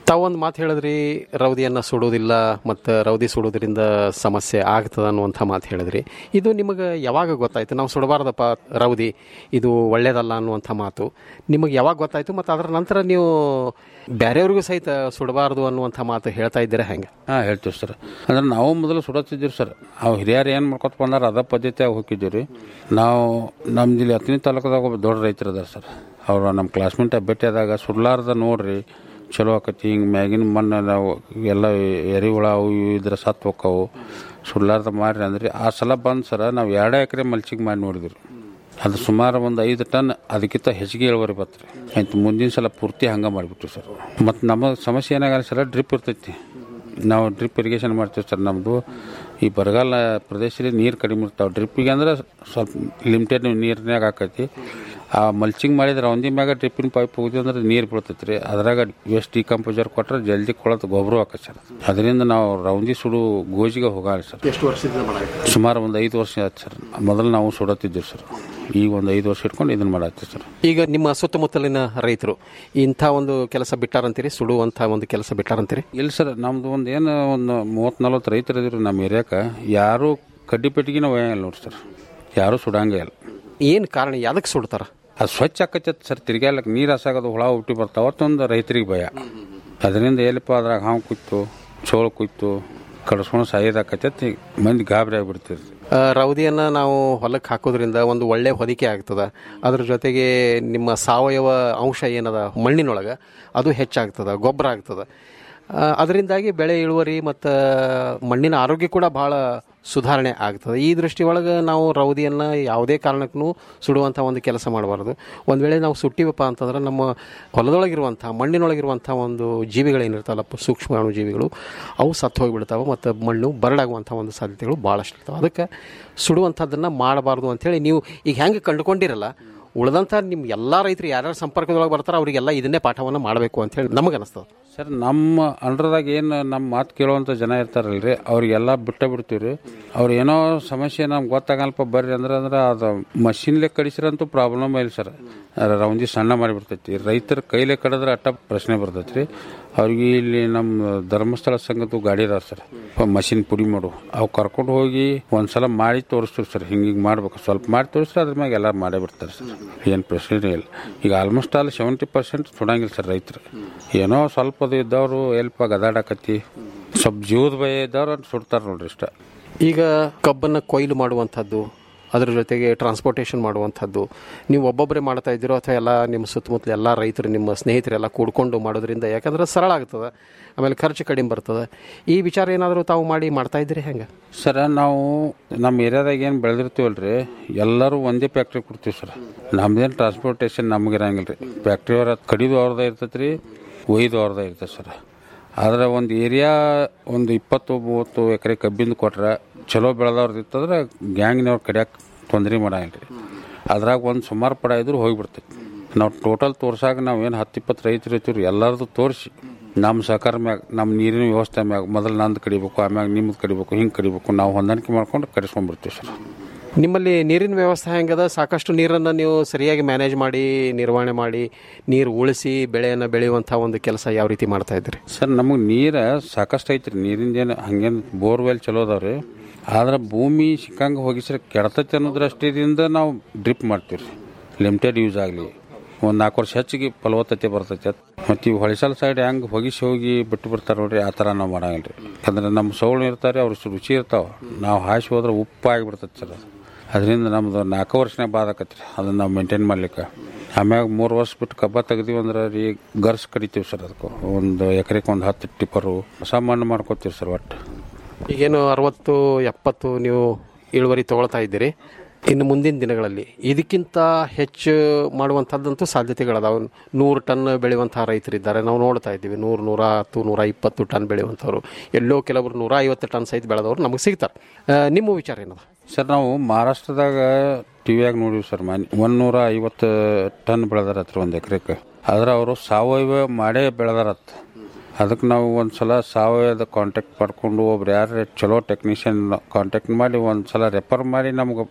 ತಾವೊಂದು ಮಾತು ಹೇಳಿದ್ರಿ ರೌದಿಯನ್ನು ಸುಡೋದಿಲ್ಲ ಮತ್ತು ರೌದಿ ಸುಡೋದ್ರಿಂದ ಸಮಸ್ಯೆ ಆಗ್ತದ ಅನ್ನುವಂಥ ಮಾತು ಹೇಳಿದ್ರಿ ಇದು ನಿಮಗೆ ಯಾವಾಗ ಗೊತ್ತಾಯ್ತು ನಾವು ಸುಡಬಾರ್ದಪ್ಪ ರೌದಿ ಇದು ಒಳ್ಳೇದಲ್ಲ ಅನ್ನುವಂಥ ಮಾತು ನಿಮಗೆ ಯಾವಾಗ ಗೊತ್ತಾಯ್ತು ಮತ್ತು ಅದರ ನಂತರ ನೀವು ಬೇರೆಯವ್ರಿಗೂ ಸಹಿತ ಸುಡಬಾರ್ದು ಅನ್ನುವಂಥ ಮಾತು ಹೇಳ್ತಾ ಇದ್ದೀರಾ ಹೆಂಗೆ ಹಾಂ ಹೇಳ್ತೀವಿ ಸರ್ ಅಂದ್ರೆ ನಾವು ಮೊದಲು ಸುಡತ್ತಿದ್ದೀವಿ ಸರ್ ಅವು ಹಿರಿಯರು ಏನು ಮಾಡ್ಕೊತ ಬಂದಾರ ಅದ ಪದ್ಧತಿಯಾಗಿ ಹೋಗಿದ್ದೀವಿ ರೀ ನಾವು ನಮ್ಮ ಜಿಲ್ಲೆ ಹತ್ತನೇ ತಾಲೂಕದಾಗ ಒಬ್ಬ ದೊಡ್ಡ ರೈತರು ಅದಾರ ಸರ್ ಅವರು ನಮ್ಮ ಕ್ಲಾಸ್ಮೇಟ್ ಭೇಟಿಯಾದಾಗ ಸುಡ್ಲಾರ್ದ ನೋಡ್ರಿ ಚಲೋ ಆಕತಿ ಹಿಂಗೆ ಮ್ಯಾಗಿನ ಮಣ್ಣು ನಾವು ಎಲ್ಲ ಎರಿಹುಳ ಅವು ಇವು ಇದ್ರೆ ಸತ್ತು ಹೋಕ್ಕವು ಸುಡ್ಲಾರ್ದ ಮಾಡ್ರಿ ಅಂದ್ರೆ ಆ ಸಲ ಬಂದು ಸರ ನಾವು ಎರಡೇ ಎಕರೆ ಮಲ್ಚಿಗೆ ಮಾಡಿ ನೋಡಿದ್ರಿ ಅದು ಸುಮಾರು ಒಂದು ಐದು ಟನ್ ಅದಕ್ಕಿಂತ ಹೆಚ್ಚಿಗೆ ಇಳುವರಿ ಬತ್ತು ರೀ ಆಯ್ತು ಮುಂದಿನ ಸಲ ಪೂರ್ತಿ ಹಂಗೆ ಮಾಡಿಬಿಟ್ವಿ ಸರ್ ಮತ್ತು ನಮ್ಮ ಸಮಸ್ಯೆ ಏನಾಗಲ್ಲ ಸರ್ ಡ್ರಿಪ್ ಇರ್ತೈತಿ ನಾವು ಡ್ರಿಪ್ ಇರಿಗೇಷನ್ ಮಾಡ್ತೀವಿ ಸರ್ ನಮ್ಮದು ಈ ಬರಗಾಲ ಪ್ರದೇಶದಲ್ಲಿ ನೀರು ಕಡಿಮೆ ಇರ್ತಾವೆ ಡ್ರಿಪ್ಪಿಗೆ ಅಂದ್ರೆ ಸ್ವಲ್ಪ ಲಿಮಿಟೆಡ್ ನೀರಿನಾಗ ಆಕೈತಿ ಆ ಮಲ್ಚಿಂಗ್ ಮಾಡಿದ್ರೆ ಒಂದಿ ಮ್ಯಾಗ ಡ್ರಿಪ್ಪಿನ ಪೈಪ್ ಹೋಗಿ ಅಂದ್ರೆ ನೀರು ಬೀಳ್ತೈತಿ ರೀ ಅದ್ರಾಗ ವೇಸ್ಟ್ ಡಿಕಂಪೋಸರ್ ಕೊಟ್ರೆ ಜಲ್ದಿ ಕೊಳತು ಗೊಬ್ಬರ ಹಾಕತ್ತೆ ಸರ್ ಅದರಿಂದ ನಾವು ರೌಂದಿ ಸುಡು ಗೋಜಿಗೆ ಹೋಗಾಳಿ ಸರ್ ಎಷ್ಟು ವರ್ಷದಿಂದ ಮಾಡಾಕತ್ತೀರಿ? ಸುಮಾರು ಒಂದು ಐದು ವರ್ಷ ಆಯ್ತು ಸರ್ ಮೊದಲು ನಾವು ಸುಡತ್ತಿದ್ದೀವಿ ಸರ್ ಈಗ ಒಂದು ಐದು ವರ್ಷ ಇಟ್ಕೊಂಡು ಇದನ್ನು ಮಾಡತ್ತೀವಿ ಸರ್ ಈಗ ನಿಮ್ಮ ಸುತ್ತಮುತ್ತಲಿನ ರೈತರು ಇಂಥ ಒಂದು ಕೆಲಸ ಬಿಟ್ಟಾರಂತೀರಿ ಸುಡುವಂಥ ಒಂದು ಕೆಲಸ ಬಿಟ್ಟಾರಂತೀರಿ ಇಲ್ಲ ಸರ್ ನಮ್ದು ಒಂದು ಏನು ಒಂದು ಮೂವತ್ತು ನಲ್ವತ್ತು ರೈತರು ಇದ್ರು ನಮ್ಮ ಏರಿಯಾಕ ಯಾರು ಕಡ್ಡಿ ಪೆಟ್ಟಿಗೆನ ಒಯ್ಯಂಗಿಲ್ಲ ನೋಡಿ ಸರ್ ಯಾರು ಸುಡಂಗೇ ಇಲ್ಲ ಏನು ಕಾರಣ ಯಾವ್ದಕ್ಕೆ ಸುಡ್ತಾರ ಅದು ಸ್ವಚ್ಛ ಆಕೈತೆ ಸರ್ ತಿರ್ಗ್ಯಾಲಕ್ಕೆ ನೀರು ಹಸಾಗೋದು ಹುಳ ಹುಟ್ಟಿ ಬರ್ತಾವ ಅವತ್ತೊಂದು ರೈತರಿಗೆ ಭಯ ಅದರಿಂದ ಎಲ್ಲಿಪ್ಪ ಅದ್ರಾಗ ಹಾವು ಕುಯ್ತು ಚೋಳು ಕುಯ್ತು ಕಡಿಸ್ಕೊಂಡು ಸಾಯೋದಾಕೈತೆ ಮಂದಿ ಗಾಬರಿ ಆಗಿಬಿಡ್ತೀರಿ ಆ, ರೌದಿಯನ್ನ ನಾವು ಹೊಲಕ್ಕೆ ಹಾಕೋದ್ರಿಂದ ಒಂದು ಒಳ್ಳೆ ಹೊದಿಕೆ ಆಗ್ತದ ಅದ್ರ ಜೊತೆಗೆ ನಿಮ್ಮ ಸಾವಯವ ಅಂಶ ಏನದ ಮಣ್ಣಿನೊಳಗೆ ಅದು ಹೆಚ್ಚಾಗ್ತದ ಗೊಬ್ಬರ ಆಗ್ತದ ಆ, ಅದರಿಂದಾಗಿ ಬೆಳೆ ಇಳುವರಿ ಮತ್ತು ಮಣ್ಣಿನ ಆರೋಗ್ಯ ಕೂಡ ಭಾಳ ಸುಧಾರಣೆ ಆಗ್ತದೆ ಈ ದೃಷ್ಟಿಯೊಳಗೆ ನಾವು ರೌದಿಯನ್ನು ಯಾವುದೇ ಕಾರಣಕ್ಕೂ ಸುಡುವಂಥ ಒಂದು ಕೆಲಸ ಮಾಡಬಾರ್ದು ಒಂದು ವೇಳೆ ನಾವು ಸುಟ್ಟಿವಪ್ಪ ಅಂತಂದ್ರೆ ನಮ್ಮ ಹೊಲದೊಳಗಿರುವಂಥ ಮಣ್ಣಿನೊಳಗಿರುವಂಥ ಒಂದು ಜೀವಿಗಳೇನಿರ್ತಾವಲ್ಲ ಸೂಕ್ಷ್ಮಾಣು ಜೀವಿಗಳು ಅವು ಸತ್ತು ಹೋಗಿಬಿಡ್ತಾವೆ ಮತ್ತು ಮಣ್ಣು ಬರಡಾಗುವಂಥ ಒಂದು ಸಾಧ್ಯತೆಗಳು ಭಾಳಷ್ಟು ಇರ್ತಾವೆ ಅದಕ್ಕೆ ಸುಡುವಂಥದ್ದನ್ನು ಮಾಡಬಾರ್ದು ಅಂಥೇಳಿ ನೀವು ಈಗ ಹೆಂಗೆ ಕಂಡುಕೊಂಡಿರಲ್ಲ ಉಳಿದಂಥ ನಿಮ್ಮ ಎಲ್ಲ ರೈತರು ಯಾರ್ಯಾರು ಸಂಪರ್ಕದೊಳಗೆ ಬರ್ತಾರೋ ಅವರಿಗೆಲ್ಲ ಇದನ್ನೇ ಪಾಠವನ್ನು ಮಾಡಬೇಕು ಅಂತೇಳಿ ನಮಗೆ ಅನಿಸ್ತದೆ ಸರ್ ನಮ್ಮ ಅಂಡ್ರದಾಗ ಏನು ನಮ್ಮ ಮಾತು ಕೇಳುವಂಥ ಜನ ಇರ್ತಾರಲ್ರಿ ಅವ್ರಿಗೆಲ್ಲ ಬಿಟ್ಟ ಬಿಡ್ತೀವಿ ರೀ ಅವ್ರು ಏನೋ ಸಮಸ್ಯೆ ನಮ್ಗೆ ಗೊತ್ತಾಗಲ್ಪ ಬರ್ರಿ ಅಂದ್ರೆ ಅಂದ್ರೆ ಅದು ಮಷಿನ್ಲೆ ಕಡಿಸಿರಂತೂ ಪ್ರಾಬ್ಲಮ್ ಇಲ್ಲ ಸರ್ ರೌಂದಿ ಸಣ್ಣ ಮಾಡಿಬಿಡ್ತೈತಿ ರೈತರ ಕೈಲೇ ಕಡಿದ್ರೆ ಅಟ್ಟ ಪ್ರಶ್ನೆ ಬರ್ತೈತಿ ರೀ ಅವ್ರಿಗೆ ಇಲ್ಲಿ ನಮ್ಮ ಧರ್ಮಸ್ಥಳ ಸಂಘದ್ದು ಗಾಡಿ ಇದಾವೆ ಸರ್ ಮಷಿನ್ ಪುಡಿ ಮಾಡು ಅವು ಕರ್ಕೊಂಡು ಹೋಗಿ ಒಂದ್ಸಲ ಮಾಡಿ ತೋರಿಸ್ತೀವಿ ಸರ್ ಹಿಂಗೆ ಹಿಂಗೆ ಮಾಡ್ಬೇಕು ಸ್ವಲ್ಪ ಮಾಡಿ ತೋರಿಸ್ರೆ ಅದ್ರ ಮ್ಯಾಗ ಎಲ್ಲರೂ ಮಾಡೇ ಬಿಡ್ತಾರೆ ಸರ್ ಏನು ಪ್ರಶ್ನೆ ಇಲ್ಲ ಈಗ ಆಲ್ಮೋಸ್ಟ್ ಆಲ್ ಸೆವೆಂಟಿ ಪರ್ಸೆಂಟ್ ಸುಡಂಗಿಲ್ಲ ಸರ್ ರೈತರು ಏನೋ ಸ್ವಲ್ಪ ಅದು ಇದ್ದವರು ಎಲ್ಪ ಗದಾಡಕತ್ತಿ ಸ್ವಲ್ಪ ಜೀವದ ಭಯ ಇದ್ದವ್ರು ಸುಡ್ತಾರೆ ನೋಡ್ರಿ ಇಷ್ಟ ಈಗ ಕಬ್ಬನ್ನು ಕೊಯ್ಲು ಮಾಡುವಂಥದ್ದು ಅದರ ಜೊತೆಗೆ ಟ್ರಾನ್ಸ್ಪೋರ್ಟೇಷನ್ ಮಾಡುವಂಥದ್ದು ನೀವು ಒಬ್ಬೊಬ್ಬರೇ ಮಾಡ್ತಾ ಇದ್ದೀರೋ ಅಥವಾ ಎಲ್ಲ ನಿಮ್ಮ ಸುತ್ತಮುತ್ತಲ ಎಲ್ಲ ರೈತರು ನಿಮ್ಮ ಸ್ನೇಹಿತರೆಲ್ಲ ಕೂಡ್ಕೊಂಡು ಮಾಡೋದ್ರಿಂದ ಯಾಕಂದ್ರೆ ಸರಳ ಆಗ್ತದೆ ಆಮೇಲೆ ಖರ್ಚು ಕಡಿಮೆ ಬರ್ತದೆ ಈ ವಿಚಾರ ಏನಾದರೂ ತಾವು ಮಾಡಿ ಮಾಡ್ತಾ ಇದ್ದೀರಿ ಹೆಂಗೆ ಸರ್ ನಾವು ನಮ್ಮ ಏರಿಯಾದಾಗ ಏನು ಬೆಳೆದಿರ್ತೀವಲ್ರಿ ಎಲ್ಲರೂ ಒಂದೇ ಫ್ಯಾಕ್ಟ್ರಿ ಕೊಡ್ತೀವಿ ಸರ್ ನಮ್ದೇನು ಟ್ರಾನ್ಸ್ಪೋರ್ಟೇಷನ್ ನಮ್ಗೆ ಇರಂಗಿಲ್ಲ ರೀ ಫ್ಯಾಕ್ಟ್ರಿ ಅವ್ರ ಕಡಿದು ಅವ್ರದ್ದೇ ಇರ್ತೈತೆ ರೀ ಒಯ್ದು ಅವ್ರದ್ದೇ ಇರ್ತೈತೆ ಸರ್ ಆದ್ರೆ ಒಂದು ಏರಿಯಾ ಒಂದು ಇಪ್ಪತ್ತು ಮೂವತ್ತು ಎಕರೆ ಕಬ್ಬಿಂದು ಕೊಟ್ರೆ ಚಲೋ ಬೆಳೆದವ್ರದ್ದು ಇತ್ತಂದ್ರೆ ಗ್ಯಾಂಗ್ನವ್ರು ಕಡಿಯಕ್ಕೆ ತೊಂದರೆ ಮಾಡಂಗಿಲ್ಲ ರೀ ಅದ್ರಾಗ ಒಂದು ಸುಮಾರು ಪಡ ಇದ್ರು ಹೋಗಿಬಿಡ್ತೈತಿ ನಾವು ಟೋಟಲ್ ತೋರ್ಸಾಗ ನಾವು ಏನು ಹತ್ತು ಇಪ್ಪತ್ತು ರೈತರು ಇರ್ತೀವಿ ರೀ ಎಲ್ಲರದು ತೋರಿಸಿ ನಮ್ಮ ಸಹಕಾರ ಮ್ಯಾಗ ನಮ್ಮ ನೀರಿನ ವ್ಯವಸ್ಥೆ ಮ್ಯಾಗ ಮೊದಲು ನಂದು ಕಡಿಬೇಕು ಆಮ್ಯಾಗ ನಿಮ್ಮದು ಕಡಿಬೇಕು ಹಿಂಗೆ ಕಡಿಬೇಕು ನಾವು ಹೊಂದಾಣಿಕೆ ಮಾಡ್ಕೊಂಡು ಕಡಿಸ್ಕೊಂಡ್ಬಿಡ್ತೀವಿ ಸರ್ ನಿಮ್ಮಲ್ಲಿ ನೀರಿನ ವ್ಯವಸ್ಥೆ ಹೆಂಗದ ಸಾಕಷ್ಟು ನೀರನ್ನು ನೀವು ಸರಿಯಾಗಿ ಮ್ಯಾನೇಜ್ ಮಾಡಿ ನಿರ್ವಹಣೆ ಮಾಡಿ ನೀರು ಉಳಿಸಿ ಬೆಳೆಯನ್ನು ಬೆಳೆಯುವಂಥ ಒಂದು ಕೆಲಸ ಯಾವ ರೀತಿ ಮಾಡ್ತಾ ಇದ್ದೀರಿ ಸರ್ ನಮಗೆ ನೀರು ಸಾಕಷ್ಟು ಐತ್ರಿ ನೀರಿಂದ ಏನು ಹಂಗೇನು ಬೋರ್ವೆಲ್ ಚಲೋ ಅದಾವ್ರಿ ಆದ್ರೆ ಭೂಮಿ ಸಿಕ್ಕಂಗೆ ಹೋಗಿಸ್ರೆ ಕೆಡ್ತೈತೆ ಅನ್ನೋ ದೃಷ್ಟಿಯಿಂದ ನಾವು ಡ್ರಿಪ್ ಮಾಡ್ತೀವಿ ರೀ ಲಿಮಿಟೆಡ್ ಯೂಸ್ ಆಗಲಿ ಒಂದು ನಾಲ್ಕು ವರ್ಷ ಹೆಚ್ಚಿಗೆ ಫಲವತ್ತತೆ ಬರ್ತೈತೆ ಮತ್ತು ಈ ಹೊಳಿಸಲ್ ಸೈಡ್ ಹೆಂಗೆ ಹೊಗಿಸಿ ಹೋಗಿ ಬಿಟ್ಟು ಬಿಡ್ತಾರೆ ನೋಡ್ರಿ ಆ ಥರ ನಾವು ಮಾಡಂಗಿಲ್ಲ ರೀ ಯಾಕಂದ್ರೆ ನಮ್ಮ ಸೌಳು ಇರ್ತಾರೆ ಅವ್ರು ಸು- ರುಚಿ ಇರ್ತಾವೆ ನಾವು ಹಾಸಿ ಹೋದ್ರೆ ಉಪ್ಪು ಆಗಿಬಿಡ್ತೈತೆ ಸರ್ ಅದು ಅದರಿಂದ ನಮ್ದು ನಾಲ್ಕು ವರ್ಷನೇ ಬಾದಾಕತ್ರಿ ಅದನ್ನು ನಾವು ಮೇಂಟೈನ್ ಮಾಡ್ಲಿಕ್ಕೆ ಆಮ್ಯಾಗ ಮೂರು ವರ್ಷ ಬಿಟ್ಟು ಕಬ್ಬ ತೆಗ್ದೀವಿ ಅಂದ್ರೆ ರೀ ಗರ್ಸ್ ಕಡಿತೀವಿ ಸರ್ ಅದಕ್ಕೆ ಒಂದು ಎಕರೆಗೆ ಒಂದು ಹತ್ತು ಟಿಪ್ಪರು ಹೊಸ ಮಣ್ಣು ಮಾಡ್ಕೋತೀವಿ ಸರ್ ಒಟ್ಟು ಈಗೇನು ಅರವತ್ತು ಎಪ್ಪತ್ತು ನೀವು ಇಳುವರಿ ತಗೊಳ್ತಾ ಇದ್ದೀರಿ ಇನ್ನು ಮುಂದಿನ ದಿನಗಳಲ್ಲಿ ಇದಕ್ಕಿಂತ ಹೆಚ್ಚು ಮಾಡುವಂಥದ್ದಂತೂ ಸಾಧ್ಯತೆಗಳದಾವೆ ನೂರು ಟನ್ ಬೆಳೆಯುವಂಥ ರೈತರಿದ್ದಾರೆ ನಾವು ನೋಡ್ತಾ ಇದ್ದೀವಿ ನೂರು ನೂರ ಹತ್ತು ನೂರ ಇಪ್ಪತ್ತು ಟನ್ ಬೆಳೆಯುವಂಥವ್ರು ಎಲ್ಲೋ ಕೆಲವರು ನೂರ ಐವತ್ತು ಟನ್ ಸಹಿತ ಬೆಳೆದವರು ನಮಗೆ ಸಿಗ್ತಾರೆ ಆ, ನಿಮ್ಮ ವಿಚಾರ ಏನದ ಸರ್ ನಾವು ಮಹಾರಾಷ್ಟ್ರದಾಗ ಟಿವಿಯಾಗ ನೋಡಿವಿ ಸರ್ ಮನೆ ಒಂದೂರ ಐವತ್ತು ಟನ್ ಬೆಳೆದಾರತ್ರಿ ಒಂದು ಎಕರೆಗೆ ಆದ್ರೆ ಅವರು ಸಾವಯವ ಮಾಡೇ ಬೆಳೆದಾರತ್ ಅದಕ್ಕೆ ನಾವು ಒಂದು ಸಲ ಸಾವಯವದ ಕಾಂಟ್ಯಾಕ್ಟ್ ಮಾಡ್ಕೊಂಡು ಒಬ್ರು ಯಾರು ಚಲೋ ಟೆಕ್ನಿಷಿಯನ್ ಕಾಂಟ್ಯಾಕ್ಟ್ ಮಾಡಿ ಒಂದು ಸಲ ರೆಫರ್ ಮಾಡಿ ನಮ್ಗೆ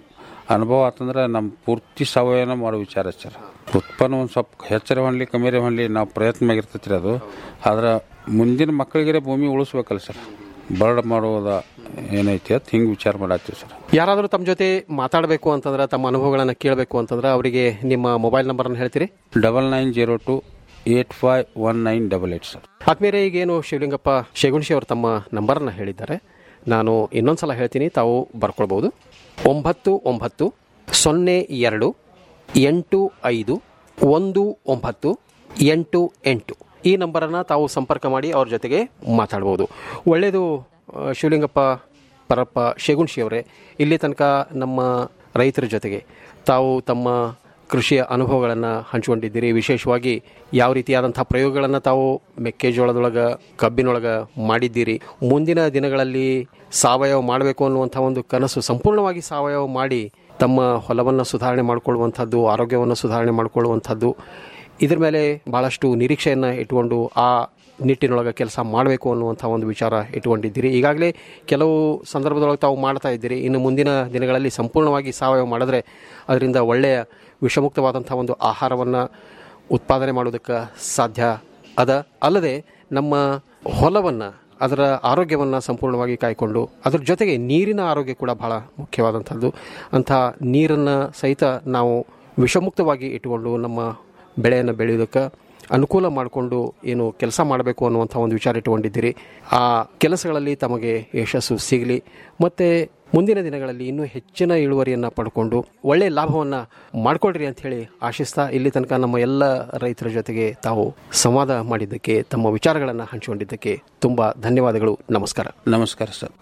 ಅನುಭವ ಆತಂದ್ರೆ ನಮ್ಮ ಪೂರ್ತಿ ಸಾವಯವ ಮಾಡೋ ವಿಚಾರ ಸರ್ ಉತ್ಪನ್ನ ಒಂದು ಸ್ವಲ್ಪ ಹೆಚ್ಚರ ಹೊಂದ್ಲಿ ಕಮ್ಮಿರೆ ಹೊಂದ್ಲಿ ನಾವು ಪ್ರಯತ್ನ ಇರ್ತೈತಿ ರೀ ಅದು ಆದ್ರೆ ಮುಂದಿನ ಮಕ್ಕಳಿಗೆ ಭೂಮಿ ಉಳಿಸ್ಬೇಕಲ್ಲ ಸರ್ ಬರ್ಡ್ ಮಾಡೋದ ಏನೈತಿ ಅಂತ ಹಿಂಗೆ ವಿಚಾರ ಮಾಡತ್ತೀವಿ ಸರ್ ಯಾರಾದರೂ ತಮ್ಮ ಜೊತೆ ಮಾತಾಡಬೇಕು ಅಂತಂದ್ರೆ ತಮ್ಮ ಅನುಭವಗಳನ್ನು ಕೇಳಬೇಕು ಅಂತಂದ್ರೆ ಅವರಿಗೆ ನಿಮ್ಮ ಮೊಬೈಲ್ ನಂಬರನ್ನು ಹೇಳ್ತೀರಿ double nine zero two eight five one nine double eight sir ಆದ್ಮೇಲೆ ಈಗೇನು ಶಿವಲಿಂಗಪ್ಪ ಶೇಗುಣಶಿ ಅವರು ತಮ್ಮ ನಂಬರನ್ನು ಹೇಳಿದ್ದಾರೆ ನಾನು ಇನ್ನೊಂದ್ಸಲ ಹೇಳ್ತೀನಿ ತಾವು ಬರ್ಕೊಳ್ಬೋದು ಒಂಬತ್ತು ಒಂಬತ್ತು ಸೊನ್ನೆ ಎರಡು ಎಂಟು ಐದು ಒಂದು ಒಂಬತ್ತು ಎಂಟು ಎಂಟು ಈ ನಂಬರನ್ನು ತಾವು ಸಂಪರ್ಕ ಮಾಡಿ ಅವ್ರ ಜೊತೆಗೆ ಮಾತಾಡ್ಬೋದು ಒಳ್ಳೆಯದು ಆ, ಶಿವಲಿಂಗಪ್ಪ ಪರಪ್ಪ ಶೇಗುಣಶಿ ಅವರೇ ಇಲ್ಲಿ ತನಕ ನಮ್ಮ ರೈತರ ಜೊತೆಗೆ ತಾವು ತಮ್ಮ ಕೃಷಿಯ ಅನುಭವಗಳನ್ನು ಹಂಚಿಕೊಂಡಿದ್ದೀರಿ ವಿಶೇಷವಾಗಿ ಯಾವ ರೀತಿಯಾದಂಥ ಪ್ರಯೋಗಗಳನ್ನು ತಾವು ಮೆಕ್ಕೆಜೋಳದೊಳಗೆ ಕಬ್ಬಿನೊಳಗೆ ಮಾಡಿದ್ದೀರಿ ಮುಂದಿನ ದಿನಗಳಲ್ಲಿ ಸಾವಯವ ಮಾಡಬೇಕು ಅನ್ನುವಂಥ ಒಂದು ಕನಸು ಸಂಪೂರ್ಣವಾಗಿ ಸಾವಯವ ಮಾಡಿ ತಮ್ಮ ಹೊಲವನ್ನು ಸುಧಾರಣೆ ಮಾಡಿಕೊಳ್ಳುವಂಥದ್ದು ಆರೋಗ್ಯವನ್ನು ಸುಧಾರಣೆ ಮಾಡಿಕೊಳ್ಳುವಂಥದ್ದು ಇದ್ರ ಮೇಲೆ ಭಾಳಷ್ಟು ನಿರೀಕ್ಷೆಯನ್ನು ಇಟ್ಕೊಂಡು ಆ ನಿಟ್ಟಿನೊಳಗೆ ಕೆಲಸ ಮಾಡಬೇಕು ಅನ್ನುವಂಥ ಒಂದು ವಿಚಾರ ಇಟ್ಕೊಂಡಿದ್ದೀರಿ ಈಗಾಗಲೇ ಕೆಲವು ಸಂದರ್ಭದೊಳಗೆ ತಾವು ಮಾಡ್ತಾ ಇದ್ದೀರಿ ಇನ್ನು ಮುಂದಿನ ದಿನಗಳಲ್ಲಿ ಸಂಪೂರ್ಣವಾಗಿ ಸಾವಯವ ಮಾಡಿದ್ರೆ ಅದರಿಂದ ಒಳ್ಳೆಯ ವಿಷಮುಕ್ತವಾದಂಥ ಒಂದು ಆಹಾರವನ್ನು ಉತ್ಪಾದನೆ ಮಾಡೋದಕ್ಕೆ ಸಾಧ್ಯ ಅದ ಅಲ್ಲದೆ ನಮ್ಮ ಹೊಲವನ್ನು ಅದರ ಆರೋಗ್ಯವನ್ನು ಸಂಪೂರ್ಣವಾಗಿ ಕಾಯ್ಕೊಂಡು ಅದರ ಜೊತೆಗೆ ನೀರಿನ ಆರೋಗ್ಯ ಕೂಡ ಬಹಳ ಮುಖ್ಯವಾದಂಥದ್ದು ಅಂಥ ನೀರನ್ನು ಸಹಿತ ನಾವು ವಿಷಮುಕ್ತವಾಗಿ ಇಟ್ಟುಕೊಂಡು ನಮ್ಮ ಬೆಳೆಯನ್ನು ಬೆಳೆಯೋದಕ್ಕೆ ಅನುಕೂಲ ಮಾಡಿಕೊಂಡು ಏನು ಕೆಲಸ ಮಾಡಬೇಕು ಅನ್ನುವಂಥ ಒಂದು ವಿಚಾರ ಇಟ್ಟುಕೊಂಡಿದ್ದೀರಿ ಆ ಕೆಲಸಗಳಲ್ಲಿ ತಮಗೆ ಯಶಸ್ಸು ಸಿಗಲಿ ಮತ್ತು ಮುಂದಿನ ದಿನಗಳಲ್ಲಿ ಇನ್ನೂ ಹೆಚ್ಚಿನ ಇಳುವರಿಯನ್ನು ಪಡ್ಕೊಂಡು ಒಳ್ಳೆಯ ಲಾಭವನ್ನು ಮಾಡ್ಕೊಳ್ರಿ ಅಂತ ಹೇಳಿ ಆಶಿಸ್ತಾ ಇಲ್ಲಿ ತನಕ ನಮ್ಮ ಎಲ್ಲ ರೈತರ ಜೊತೆಗೆ ತಾವು ಸಂವಾದ ಮಾಡಿದ್ದಕ್ಕೆ ತಮ್ಮ ವಿಚಾರಗಳನ್ನು ಹಂಚಿಕೊಂಡಿದ್ದಕ್ಕೆ ತುಂಬ ಧನ್ಯವಾದಗಳು ನಮಸ್ಕಾರ ನಮಸ್ಕಾರ ಸರ್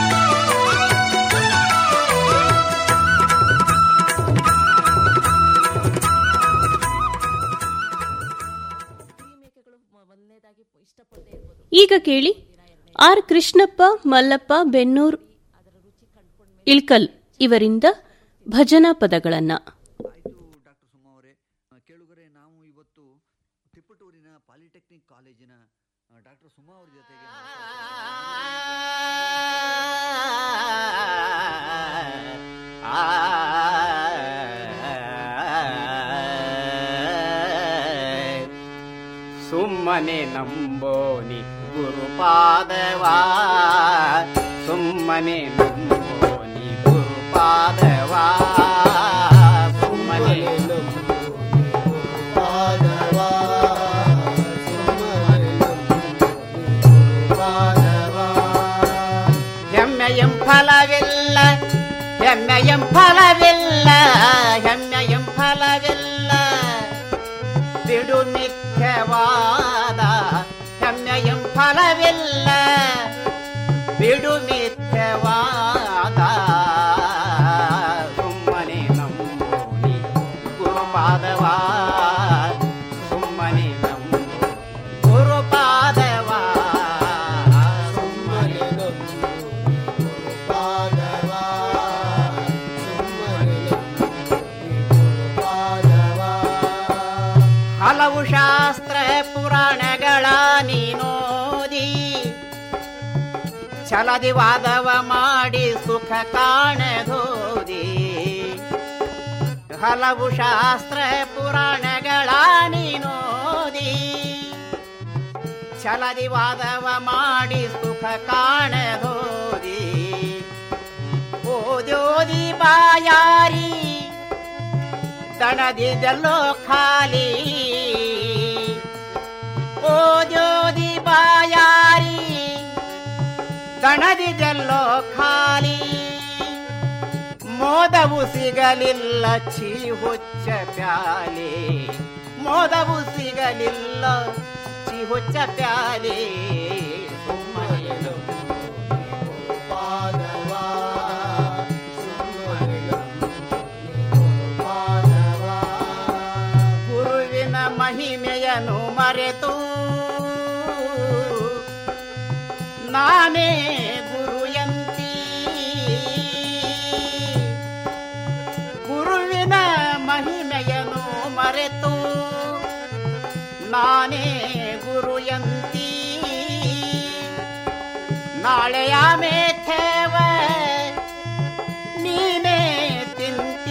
ಈಗ ಕೇಳಿ ಆರ್ ಕೃಷ್ಣಪ್ಪ ಮಲ್ಲಪ್ಪ ಬೆನ್ನೂರ್ ಇಳ್ಕಲ್ ಇವರಿಂದ ಭಜನಾ ಪದಗಳನ್ನ ಕೇಳುಗರೆ ನಾವು ಇವತ್ತು ತಿಪ್ಪಟೂರಿನ ಪಾಲಿಟೆಕ್ನಿಕ್ ಕಾಲೇಜಿನ ಡಾಕ್ಟರ್ ಸುಮಾ ಅವ್ರ ಜೊತೆಗೆ ಸುಮ್ಮನೆ ನಂಬೋನಿ ಗುರುಪಾದವಾ ಸುಮ್ಮನೆ ನಂಬೋನಿ ಗುರುಪಾದವಾ ಸುಮ್ಮನೆ ಪಾದವಾ ಹೆಮ್ಮೆಯಂ ಫಲವಿಲ್ಲ ಹೆಮ್ಮೆಯಂ ಫಲವಿಲ್ಲ ಹೆಮ್ಮೆಯಂ ಫಲವಿಲ್ಲ ಬಿಡು ಮಿಥ್ಯವಾದ ಹೆಮ್ಮೆಯಂ ಫಲವಿಲ್ಲ ಬಿಡು ಮಿಥ್ಯವಾದ ಸುಮ್ಮನೆ ನಂಬೋನಿ ಗುರುಪಾದವಾ ಸುಮ್ಮನೆ ನಂಬೋ ಗುರುಪಾದವಾ ಸುಮ್ಮನೆ ಪಾದವಾ ಹಲವು ಶಾಸ್ತ್ರ ಪುರಾಣಗಳ ನೀನೋದಿ ಛಲದಿ ವಾದವ ಮಾಡಿ ಸುಖ ಕಾಣದೋದಿ ಹಲವು ಶಾಸ್ತ್ರ ಪುರಾಣಗಳ ನೀನೋದಿ ಛಲದಿ ವಾದವ ಮಾಡಿ ಸುಖ ಕಾಣದೋದಿ ಓದೋದಿ ಬಾಯಾರಿ ದಣದಿದಲ್ಲೋ ಖಾಲಿ ಓದೋದಿ ಬಾಯಾರಿ ದಣದಿದಲ್ಲೋ ಖಾಲಿ ಮೋದವು ಸಿಗಲಿಲ್ಲ ಛೀ ಹುಚ್ಚ ಪ್ಯಾಲೆ ಮೋದವು ಸಿಗಲಿಲ್ಲ ಛೀ ಹುಚ್ಚ ಪ್ಯಾಲೆ ಸುಮ್ಮನೆ ಪಾದವಾ ಗುರುವಿನ ಮಹಿಮೆಯನ್ನು ಮರೆತು ನಾನೇ ಗುರುಯಂತಿ ಗುರುವಿನ ಮಹಿಮೆಯನ್ನು ಮರೆತು ನಾನೇ ಗುರುಯಂತಿ ನಾಳೆಯ ಮೇಥೇವ ನೀನೇ ತಿಂತಿ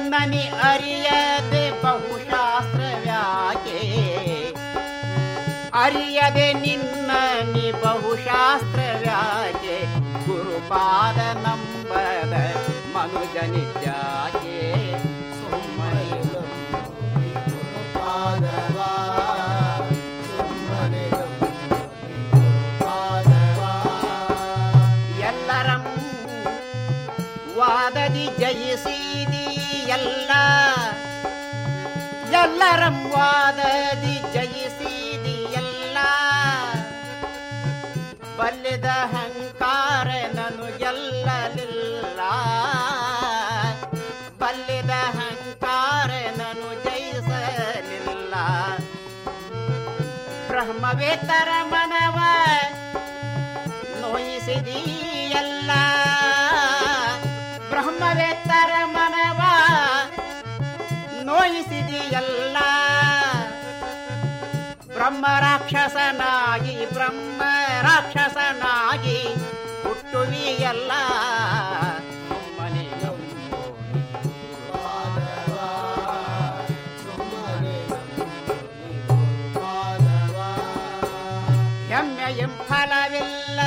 ನಿನ್ನನಿ ಅರಿಯದೆ ಬಹುಶಾಸ್ತ್ರವ್ಯಾಕೆ ಅರಿಯದೆ ನಿನ್ನನಿ ಬಹುಶಾಸ್ತ್ರವ್ಯಾಕೆ ಗುರುಪಾದ ನಂಬದ ಮನುಜನಿತ್ಯಾಕೆ ಸುಮ್ಮನೆ ಗುರುಪಾದವಾ ಸುಮ್ಮನೆ ಎಲ್ಲರಂ ವಾದದಿ ಜಯಿಸಿದಿ ಎಲ್ಲ ಎಲ್ಲರಂ ವಾದದಿ ಜಯಿಸಿದಿ ಎಲ್ಲ ಬಲ್ಲೆದ ಹಂಕಾರ ನನು ಗೆಲ್ಲಲಿಲ್ಲ ಬಲ್ಲೆದ ಹಂಕಾರ ನನು ಜಯಿಸಲಿಲ್ಲ ಬ್ರಹ್ಮವೇತರ ಮನವ ನೋಯಿಸಿದೀಯಲ್ಲ ಬ್ರಹ್ಮವೇತ್ತರ ಮನವ ನೋಯಿಸಿದೀಯಲ್ಲ ಬ್ರಹ್ಮ ರಾಕ್ಷಸನಾಗಿ ಬ್ರಹ್ಮ ರಾಕ್ಷಸನಾಗಿ ಹುಟ್ಟುವಿಯಲ್ಲ ಸುಮ್ಮನೆ ನಂಬು ಪಾದವಾ, ಸುಮ್ಮನೆ ನಂಬು ಪಾದವಾ. ಹೆಮ್ಮೆಯಂ ಫಲವಿಲ್ಲ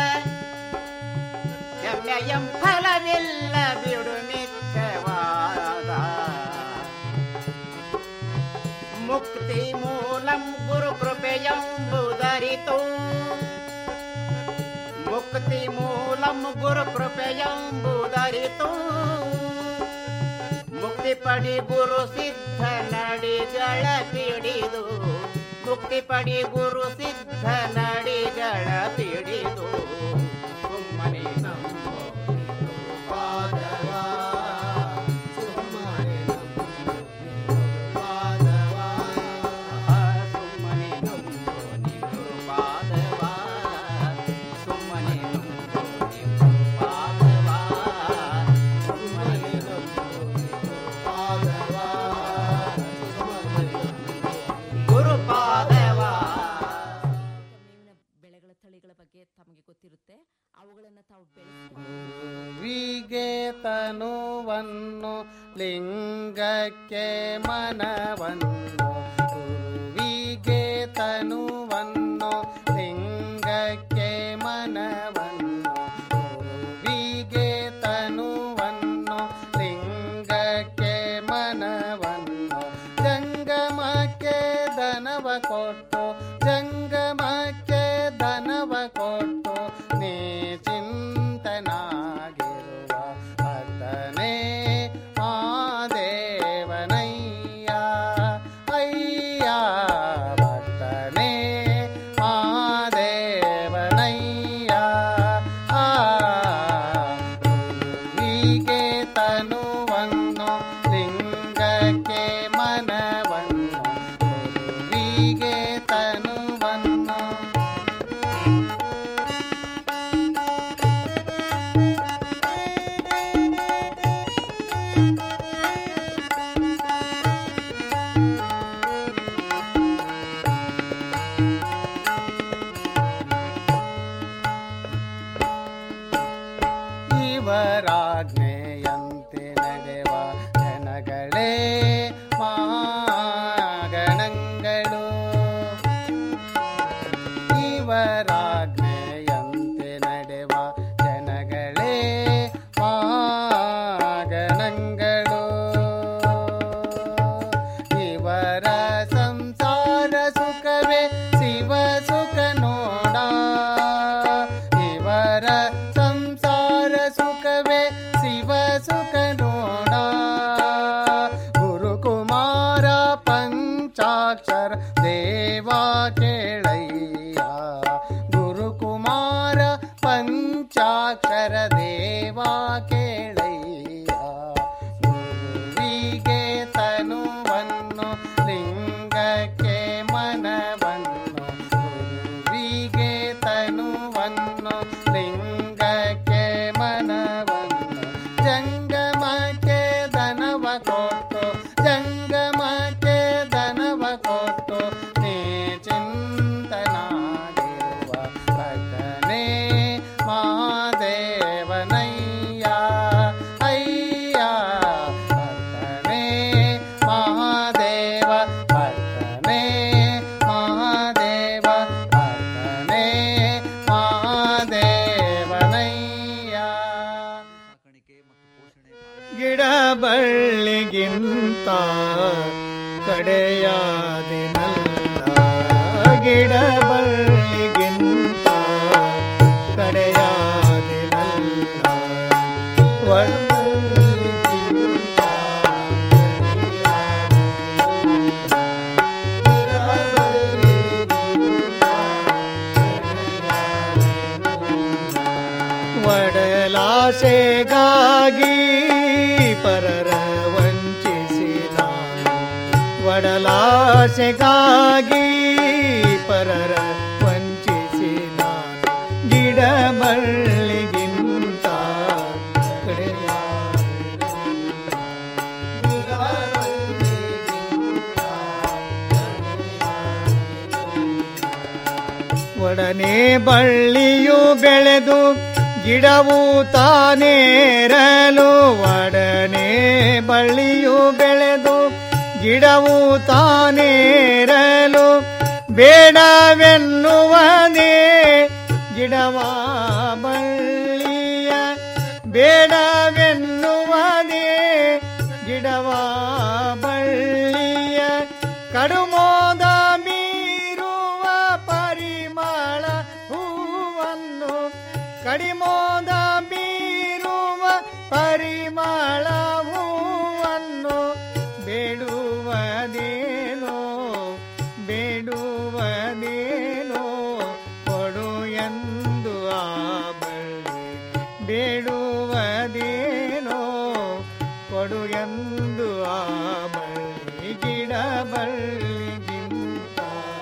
ಹೆಮ್ಮೆಯಂ ಫಲವಿಲ್ಲ ಬಿಡು ಮಿಥ್ಯವಾದ ಮುಕ್ತಿ ಮೂಲಂ ಗುರು ಕೃಪೆಯಂಬುದರಿತು ಮುಕ್ತಿ ಮೂಲಂ ಗುರು ಕೃಪೆಯಂಬುದರಿತು ಮುಕ್ತಿ ಪಡಿ ಗುರು ಸಿದ್ಧ ನಡಿಗಳ ಪಿಡಿದು ಮುಕ್ತಿ ಪಡಿ ಗುರು ಸಿದ್ಧ ನಡಿಗಳ ಪಿಡಿದು ಸುಮ್ಮನೆ ನಂಬೋ ಪಾದವಾ ಸುಮ್ಮನೆ ನಂಬೋ ಪಾದವಾ ಸುಮ್ಮನೆ ನಂಬೋ ನಿಗುರು ಪಾದವಾ ಸುಮ್ಮನೆ ನಂಬೋ ನಿಗುರು ಪಾದವಾ ಸುಮ್ಮನೆ ನಂಬೋ ಪಾದವಾ ಗುರು ಪಾದವಾ ಬೆಳೆಗಳ ತಳಿಗಳ ಬಗ್ಗೆ ತಮಗೆ ಗೊತ್ತಿರುತ್ತೆ ಅವುಗಳನ್ನು ತಾವು ವಿಗೆ ತನುವನ್ನು ಲಿಂಗಕ್ಕೆ ಮನವನ್ನು ಗುರುವಿಗೆ ತನುವನ್ನು ಲಿಂಗಕ್ಕೆ ಮನವನ್ನು ಗುರುವಿಗೆ ತನುವನ್ನು ಲಿಂಗಕ್ಕೆ ಮನವನ್ನು ಜಂಗಮಕ್ಕೆ ದನವ ಕೊಟ್ಟು ಜಂಗಮಕ್ಕೆ ದನವ ಕೊಟ್ಟು ನೀ ಚಿಂತನಾಗಿರುವ ಅತನೇ ಮಾದೇವನಯ್ಯ ಅಯ್ಯ ಭಕ್ತನೇ ಮಾದೇವನಯ್ಯ ಆ ಹೀಗೆ ತನುವನ್ನು ಲಿಂಗಕ್ಕೆ ಮನವನ್ನು ಹೀಗೆ ತನುವನ್ನು ಇವರಾಜ್ಞೆಯಂತೆ ನಡೆವ ಜನಗಳೇ ಮಾಗಣಗಳು ಇವರಾಜ್ಞೆಯಂತೆ ನಡೆವ ಜನಗಳೇ ಮಾಗಣಗಳು ಇವರ ಸಂಸಾರ ಸುಖವೇ ಶಿವ ಸುಖ ನೋಡ ಇವರ ಸಂಸಾರ ಸುಖವೇ ಶಿವ ಸುಖ ನೋಡ ಗುರುಕುಮಾರ ಪಂಚಾಕ್ಷರ ದೇವಾ ಕೇಳಯ್ಯ ಗುರುಕುಮಾರ ಪಂಚಾಕ್ಷರ ದೇವಾ ಕೇಳಯ್ಯ ಗುರುವಿಗೆ ತನುವನ್ನು ಲಿಂಗಕ್ಕೆ ಮನವನ್ನು ಗುರುವಿಗೆ ತನುವನ್ನು ಲಿಂಗಕ್ಕೆ ಮನವನ್ನು ಜಂಗಮಕ್ಕೆ ದನವ ಕೊಟ್ಟು ಜಂಗಮಕ್ಕೆ ದನವ ಕೊಟ್ಟು ಕಡೆಯಾದಿನಲ್ಲ ಗಿಡ ಬಳ್ಳಿಗಿಂತ ಕಡೆಯಾದಿನಲ್ಲ ಒಳ್ಳಿಗಿಂತ ಒಡಲಾಸೆಗಾಗಿ ಪರರ ವಂಚಿಸಿ ನಾನು ಒಡಲಾಸೆಗಾಗಿ ಪರರ ವಂಚಿಸಿ ನಾನು ಗಿಡ ಬಳ್ಳಿಗಿಂತ ಒಡನೆ ಬಳ್ಳಿಯು ಬೆಳೆದು ಗಿಡವು ತಾನೇರಲು ಒಡನೆ ಬಳ್ಳಿಯು ಬೆಳೆದು ಗಿಡವು ತಾನೇರಲು ಬೇಡವೆನ್ನುವನೇ ಗಿಡವ ಬಳ್ಳಿಯ ಬೇಡವೆನ್ನುವನೇ ಗಿಡವ ಬಳ್ಳಿಯ ಕಡುಮೋದ ಮೀರುವ ಪರಿಮಳ ಹೂವನ್ನು ಕಡಿಮೋದ ಬೀರುವ ಪರಿಮಳ ಹೂವನ್ನು ಬೇಡುವದೇನೋ ಬೇಡುವದೇನೋ ಕೊಡು ಎಂದು ಆ ಬಳ್ಳಿ ಬೇಡುವದೇನೋ ಕೊಡು ಎಂದು ಆ ಬಳ್ಳಿ ಗಿಡ ಬಳ್ಳಿಗಿಂತ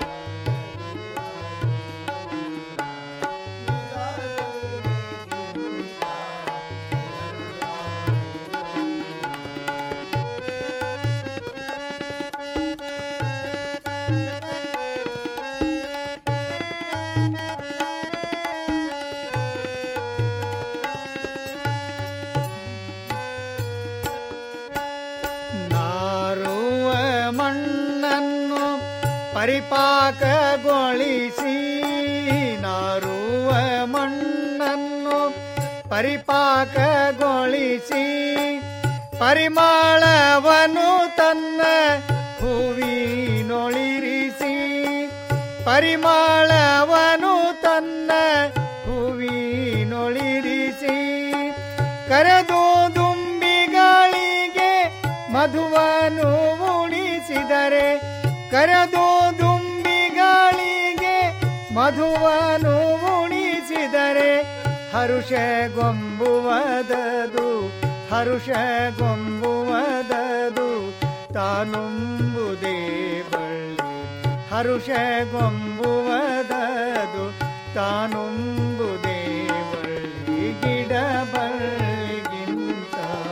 ನಾರುವ ಮಣ್ಣನ್ನು ಪರಿಪಾಕಗೊಳಿಸಿ ನಾರುವ ಮಣ್ಣನ್ನು ಪರಿಪಾಕಗೊಳಿಸಿ ಪರಿಮಳವನು ತನ್ನ ಹೂವಿನೊಳಿರಿಸಿ ಪರಿಮಳವನು ತನ್ನ ಹೂವಿನೊಳಿರಿಸಿ ಕರೆದು ದುಂಬಿಗಳಿಗೆ ಮಧುವನ್ನು ಉಣಿಸಿದರೆ ಕರೆದು ದುಂಬಿಗಳಿಗೆ ಮಧುವನ್ನು ಉಣಿಸಿದರೆ ಹರುಷಗೊಂಬುವದದು ಹರುಷಗೊಂಬುವದದು ತಾನುಂಬುದೇ ಬಳ್ಳಿ ಹರುಷಗೊಂಬುವದದು ತಾನುಂಬುದೇ ಬಳ್ಳಿ ಗಿಡ ಬಳ್ಳಿಗಿಂತ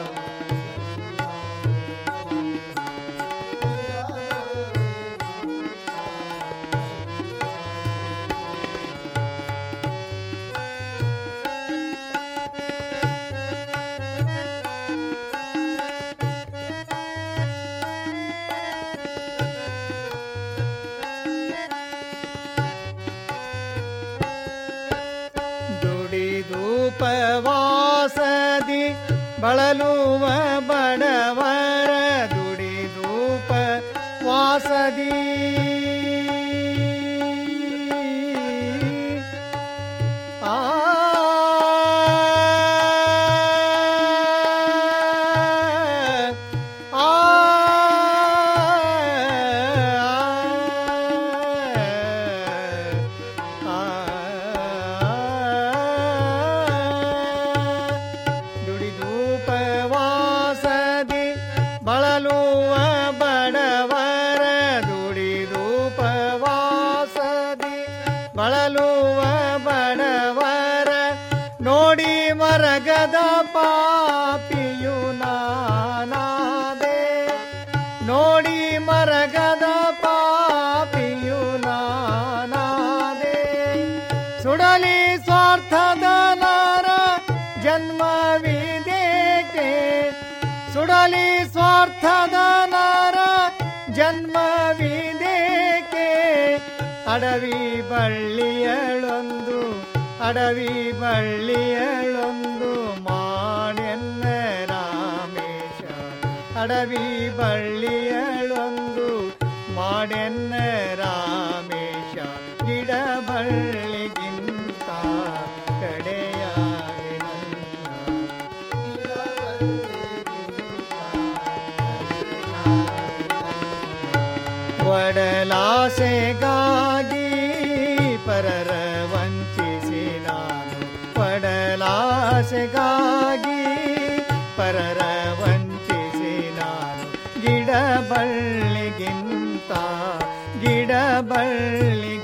ದುಡಿದೂಪವಾಸದಿ ಬಳಲುವ ಬಡವರ ದುಡಿದೂಪ ವಾಸದಿ ಆ ಆ ದುಡಿದೂಪವಾಸದಿ ಬಳಲುವ ಬಡವರ ದುಡಿದೂಪವಾಸದಿ ಬಳಲುವ ಬಡವರ ನೋಡಿ ಮರಗದ ಪಾಪಿಯು ನಾನಾದೆ ನೋಡಿ ಮರಗದ ಪಾಪಿಯು ನಾನಾದೆ ಸುಡಲಿ ಸ್ವಾರ್ಥದ ನರ ಜನ್ಮವಿದೇಕೆ ಸುಡಲಿ ಸ್ವಾರ್ಥದ ನರ ಜನ್ಮವಿದೇಕೆ ಅಡವಿ ಬಳ್ಳಿಯಳೊಂದು ಅಡವಿ ಬಳ್ಳಿಯಳೊಂದು ಮಾಡೆನ್ನ ರಾಮೇಶ ಅಡವಿ ಬಳ್ಳಿಯಳೊಂದು ಮಾಡೆನ್ನ ರಾಮೇಶ ಗಿಡ ಬಳ್ಳಿಗಿಂತ ಕಡೆಯಾಗಿ ಒಡಲಾಸೆಗಾಗಿ ಪರರ ವಂಚಿಸಿ ನಾನು ಒಡಲಾಸೆಗಾಗಿ ಪರರ ವಂಚಿಸಿ ನಾನು ಗಿಡ ಬಳ್ಳಿಗಿಂತ ಗಿಡ ಬಳ್ಳಿ